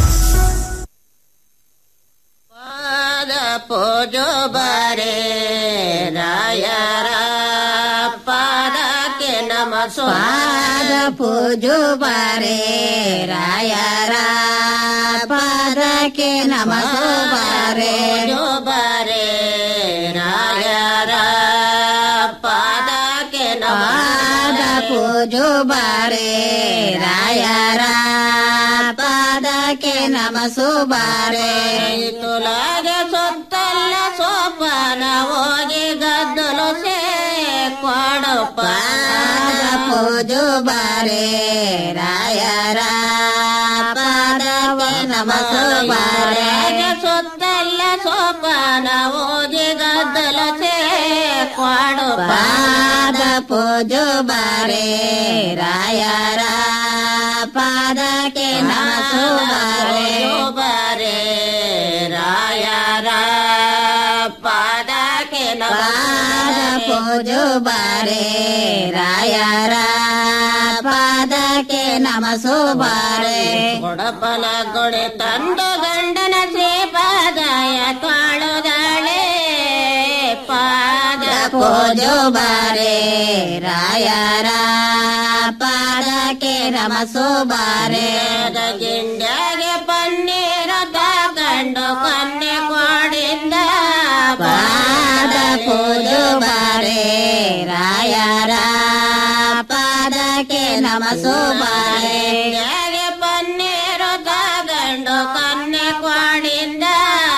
ಪಾದ ಪೂಜೋ ಬರೆ ರಾಯರ ಪಾದಕ್ಕೆ ನಮಸ್ವ ಪಾದ ಪೂಜೋ ಬರೆ ರಾಯರ ಪಾದಕ್ಕೆ ನಮಸ್ವ ಬರೆ ಬರೆ ರಾಯರ ಪಾದಕ್ಕೆ ಪಾದ ಪೂಜೋ ಬರೆ ರಾಯರ ಪಾದಕ್ಕೆ ನಮಸು ಬಾರೆ ತುಲಾಗೆ ಸೊತ್ತಲ್ಲ ಸೋಪಾನ ಹೋಗಿ ಗದ್ದಲು ಸೇ ಕೊಡು ಪಾದ ಪೂಜು ಬಾರೆ ರಾಯರ ಪಾದಕ್ಕೆ ನಮಸು ಬಾರೆ ಸೊತ್ತಲ್ಲ ಸೋಪಾನ ಹೋಗಿ ಗದ್ದಲು ಸೇ ಕೊಡು ಪಾದ ಪೂಜು ಬಾರೆ ರಾಯರ ಪಾದಕ್ಕೆ ನಮಸು ಬಾರೆ ಬಾರೆ ರಾಯರ ಪಾದಕ್ಕೆ ಪಾದ ಪೂಜು ಬಾರೆ ರಾಯರ ಪಾದಕ್ಕೆ ನಮಸು ಬಾರೆ ಕೊಡಪನ ಕೊಡೆ ತಂದು ಗಂಡನ ಶ್ರೀಪಾದಾಯ ತಾಳುದಾಳೆ ಪಾದ ಪೂಜು ಬಾರೆ ರಾಯರ ಪಾದಕ್ಕೆ ನಮಸು ಬಾರೆ ಗಿಂಡಗೆ ಪನ್ನೀರ ತಗೊಂಡು ಕನ್ನೆ ಕೊಡಿಂದ ಪಾದ ಪೂಜು ಬಾರೆ ರಾಯರ ಪಾದಕ್ಕೆ ನಮಸು ಬಾರೆ ಪನ್ನೀರು ತಗೊಂಡು ಕನ್ನೆ ಕೊಡಿಂದ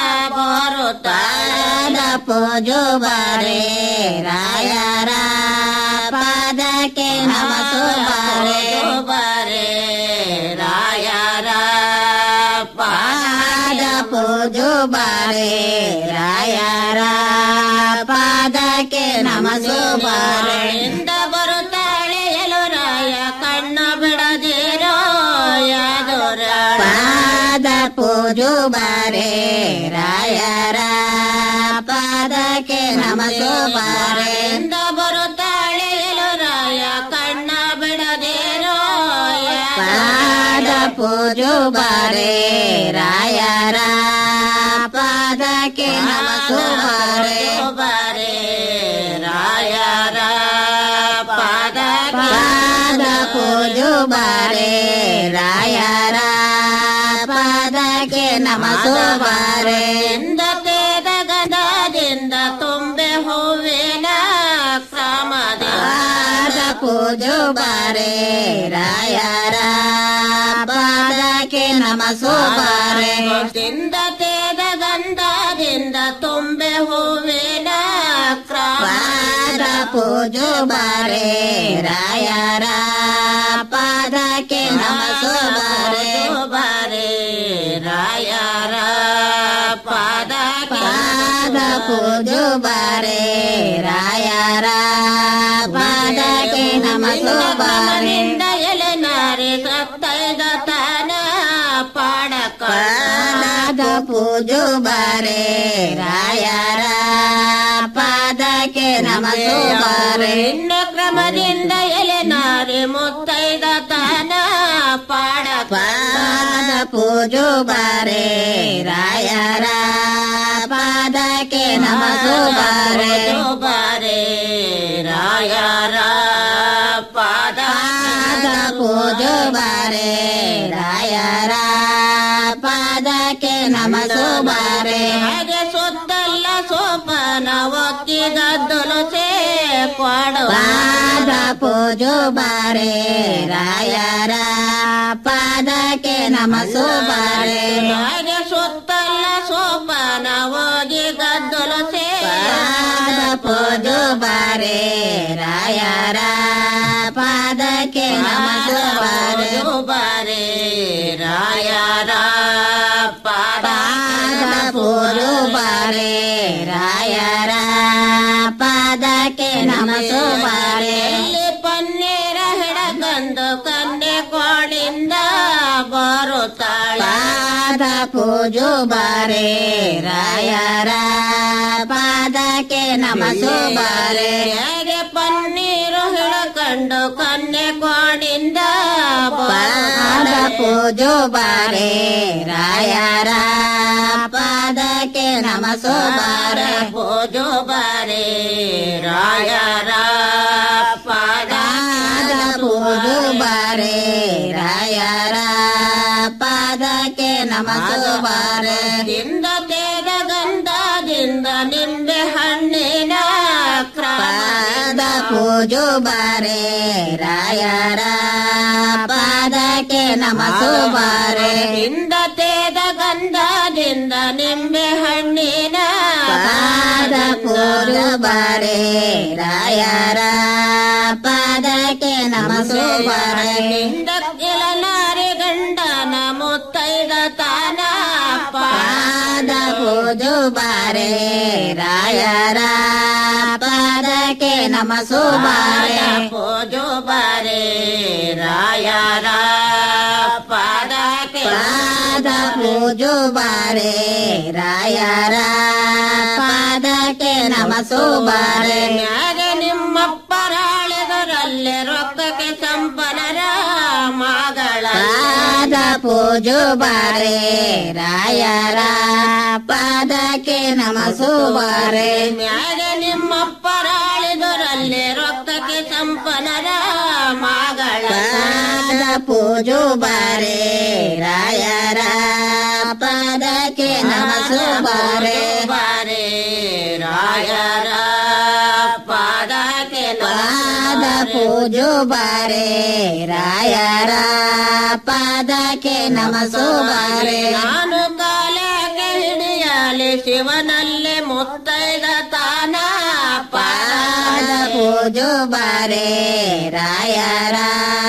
ಬರುತ್ತಾದ ಪೂಜು ಬಾರೆ ರಾಯರ ಪಾದಕ್ಕೆ ನಮಸು ಬಾರೆ ಬಾರೆ ರಾಯರ ಪಾದ ಪೂಜು ಬಾರೆ ರಾಯರ ಪಾದಕ್ಕೆ ನಮಸು ಬಾರೆ ಇಂದ ಬರುತ್ತಾಳೆ ಎಲುರಾಯ ಕಣ್ಣ ಬಿಡದಿರೋ ಯಾದೋರ ಪಾದ ಪೂಜು ಬಾರೆ ರಾಯರ ಪಾದಕ್ಕೆ ನಮಸು ಬಾರೆ ಇಂದ ಬರುತ್ತಾಳೆ ಎಲುರಾಯ ಕಣ್ಣ ಬಿಡದಿರೋ ಪಾದ ಪೂಜು ಬಾರೆ ರಾಯರ ಪಾದಕ್ಕೆ ನಮಸು ಬಾರೆ ಬಾರೆ ರಾಯರ ಪಾದ ಪಾದ ಪೂಜು ಬಾರೆ ರಾಯರ ಪಾದಕ್ಕೆ ನಮಸು ಬಾರೆ ಇಂದ ತೇದ ಗದದಿಂದ ತುಂಬೆ ಹೂವಿನ ಕ್ರಮದ ಪಾದ ಪೂಜು ಬಾರೆ ರಾಯರ ಪಾದಕ್ಕೆ ನಮಸು ಬಾರೆ ದಿಂದ ತೇದ ಗಂಧದಿಂದ ತುಂಬೆ ಹೂವಿನ ಪಾದ ಪೂಜು ಬಾರೆ ರಾಯರ ಪಾದಕ್ಕೆ ನಮಸು ಬಾರೆ ಬಾರೆ ರಾಯರ ಪಾದ ಪಾದ ಪೂಜು ಬಾರೆ ರಾಯರ ಪಾದಕ್ಕೆ ನಮಸು ಬಾರೆ ಎಲೆನಾರಿ ಸತ್ತೈದ ತಾನ ಪಾದ ಪೂಜು ಬಾರೆ ರಾಯರ ಪಾದಕ್ಕೆ ನಮಸು ಬಾರೆ ಇನ್ನು ಕ್ರಮದಿಂದ ಎಲೆನಾರಿ ಮುತ್ತೈದ ತಾನ ಪಾಡ ಪಾದ ಪೂಜು ಬಾರೆ ರಾಯರ ಪಾದಕ್ಕೆ ನಮಸು ಬಾರೆ ಬಾರೆ ರಾಯರ ಪಾದ ಪೂಜು ಬಾರೆ ರಾಯರ ಪಾದಕ್ಕೆ ನಮಸು ಬಾರೆ ಹಾಗೆ ಸುತ್ತಲ್ಲ ಸೋಪನ ಒತ್ತಿಗದ್ದಲು ಸೇ ಕೊಡುವ ಪಾದ ಪೂಜು ಬಾರೆ ರಾಯರ ಪಾದಕ್ಕೆ ನಮಸು ಬಾರೆ ಹಾಗೆ ಸುತ್ತಲ್ಲ ಸೋಪನ ಹೋಗಿ ಗದ್ದಲು ಸೇ ಪಾದ ಪೂಜು ಬಾರೆ ರಾಯರ ಪಾದಕ್ಕೆ ನಮಸು ಬಾರೆ ಬಾರೆ ರಾಯರ ಪಾದ ಪೂಜು ಬಾರೆ ರಾಯರ ಪಾದಕ್ಕೆ ನಮಸು ಬಾರೆ ಪನ್ನೀರ ಹಿಡಕಂದು ಕನ್ನೆ ಕೋಳಿಂದ ಬರುತ್ತಾಳ ಪಾದ ಪೂಜು ಬಾರೆ ರಾಯರ ಪಾದಕ್ಕೆ ನಮಸು ಬಾರೆ ಹೇಗೆ ಪನ್ನೀರು ಹಿಡಕಂಡು ಕನ್ನೆ ಕೋಣಿಂದ ಪಾದ ಪೂಜು ಬಾರೆ ರಾಯರ ಪಾದಕ್ಕೆ ನಮಸು ಬಾರೆ ಪೂಜು ಬಾರೆ ರಾಯರ ಪಾದ ಪೂಜು ಬಾರೆ ರಾಯರ ಪಾದಕ್ಕೆ ನಮಸು ಬಾರೆ ದಿಂದ ತೇದ ಗಂಧದಿಂದ ನಿಂಬೆ ಹಣ್ಣಿನ ಪಾದ ಪೂಜು ಬಾರೆ ರಾಯರ ಪಾದಕ್ಕೆ ನಮಸು ಬಾರೆ ದಿಂದ ತೇದ ಗಂಧದಿಂದ ನಿಂಬೆ ಹಣ್ಣಿನ ಪಾದ ಪೂಜು ಬಾರೆ ರಾಯರ ಪಾದಕ್ಕೆ ನಮಸು ಬಾರೆ ದಿಂದ ಇಳನಾರಿ ಗಂಡನ ಮುತ್ತೈದ ತಾನ ಪಾದ ಪೂಜು ಬಾರೆ ರಾಯರ ಪಾದಕ್ಕೆ ನಮಸು ಬಾರೆ ಪೂಜು ಬಾರೆ ರಾಯರ ಪಾದಕ್ಕೆ ಪಾದ ಪೂಜು ಬಾರೆ ರಾಯರ ಪಾದಕ್ಕೆ ನಮಸು ಬಾರೆ ಮ್ಯಾಗ ನಿಮ್ಮ ಪರಾಳಿದರಲ್ಲಿ ರೊಕ್ಕಕ್ಕೆ ಸಂಪನರ ಮಗಳ ಪಾದ ಪೂಜು ಬಾರೆ ರಾಯರ ಪಾದಕ್ಕೆ ನಮಸು ಬಾರೆ ಮ್ಯಾಗ ನಿಮ್ಮ ಪರಾಳಿದರಲ್ಲಿ ರೊಕ್ಕಕ್ಕೆ ಸಂಪನರ ಮಗಳ ಪಾದ ಪೂಜು ಬಾರೆ ರಾಯರ ಪಾದಕ್ಕೆ ನಮಸು ಬಾರೆ ಬಾರೆ ರಾಯರ ಪಾದಕ್ಕೆ ಪಾದ ಪೂಜು ಬಾರೆ ರಾಯರ ಪಾದಕ್ಕೆ ನಮಸು ಬಾರೆ ನಾನು ಕಾಲಕ್ಕೆ ಹಿಡಿಯಲಿ ಶಿವನಲ್ಲಿ ಮುತ್ತೈದ ತಾನ ಪಾದ ಪೂಜು ಬಾರೆ ರಾಯರ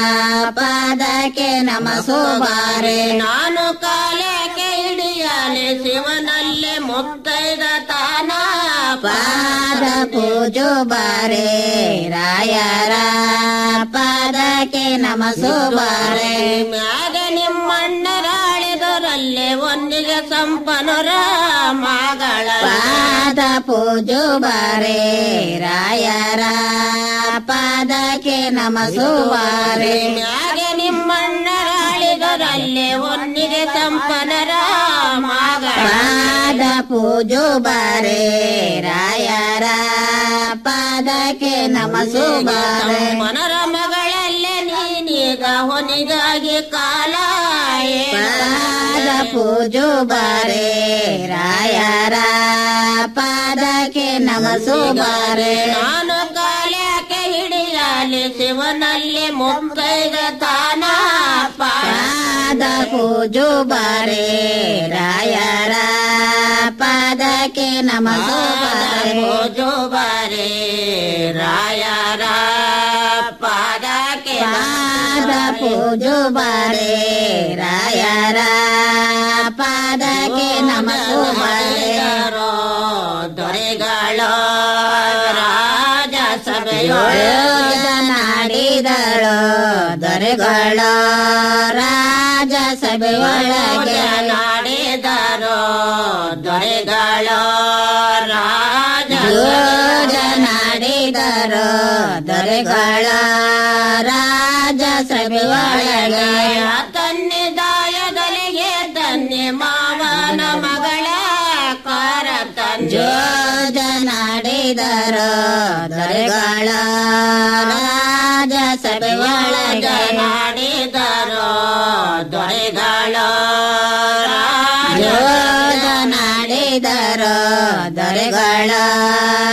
ಪಾದಕ್ಕೆ ನಮಸು ಬಾರೆ ನಾನು ಕಾಲಕ್ಕೆ ಹಿಡಿಯಲಿ ಶಿವನಲ್ಲಿ ಮುತ್ತೈದ ತಾನ ಪಾದ ಪೂಜು ಬಾರೆ ರಾಯರ ಪಾದಕ್ಕೆ ನಮಸು ಬಾರೆ ಮ್ಯಾಗ ನಿಮ್ಮಣ್ಣರಾಳಿದರಲ್ಲಿ ಒಂದಿಗೆ ಸಂಪನುರ ಮಗಳ ಪಾದ ಪೂಜು ಬಾರೆ ರಾಯರ ಪಾದಕ್ಕೆ ನಮಸು ಬಾರೆ ಮ್ಯಾಗ ನಿಮ್ಮಣ್ಣರಾಳಿದರಲ್ಲಿ ಒಂದಿಗೆ ಸಂಪನರ ಮಗಳ ಪಾದ ಪೂಜು ಬಾರೆ ರಾಯರ ಪಾದಕ್ಕೆ ನಮಸು ಬಾರೆ ಮನರ ಮಗಳಲ್ಲೇ ನೀನೀಗ ಹೊನಿಗಾಗಿ ಕಾಲ ಪಾದ ಪೂಜು ಬಾರೆ ರಾಯರ ಪಾದಕ್ಕೆ ನಮಸು ಬಾರೆ ನಾನು ಕಾಲಕ್ಕೆ ಹಿಡಿಯಲಿ ಶಿವನಲ್ಲಿ ಮುತ್ತೈದ ತಾನ ಪಾದ ಪೂಜು ಬಾರೆ ರಾಯರ ಪಾದಕ್ಕೆ ನಮಸು ಬಾರೆ ಪೂಜು ಬಾರೆ ರಾಯರ ಪಾದಕ್ಕೆ ಪಾದ ಪೂಜು ಬಾರೆ ರಾಯರ ಪಾದಕ್ಕೆ ನಮಸು ಬಾರೆ ದೊರೆಗಳು ರಾಜ ಸಭೆಯೊಳನಾಡಿದಳು ದೊರೆಗಳು ರಾಜ ಸಭೆಯೊಳಗೆ ನಾಡಿದರು ದೊರೆಗಳು ರಾಜ ನಾಡಿದರು ದೊರೆಗಳ ರಾಜ ಸಭೆಯೊಳಗೆ ತನ್ನಿದಾಯದಲಿಗೆ ತನ್ನಿ ಮಾವನ ಮಗಳ ಕಾರ ಜೋಜ ನಾಡಿದರು ದೊರೆಗಳ ರಾಜ ಸಭೆಯೊಳಗೆ ನಾಡಿದರು ದೊರೆಗಳು ರಾಜ ನಾಡಿದರು ದೊರೆಗಳ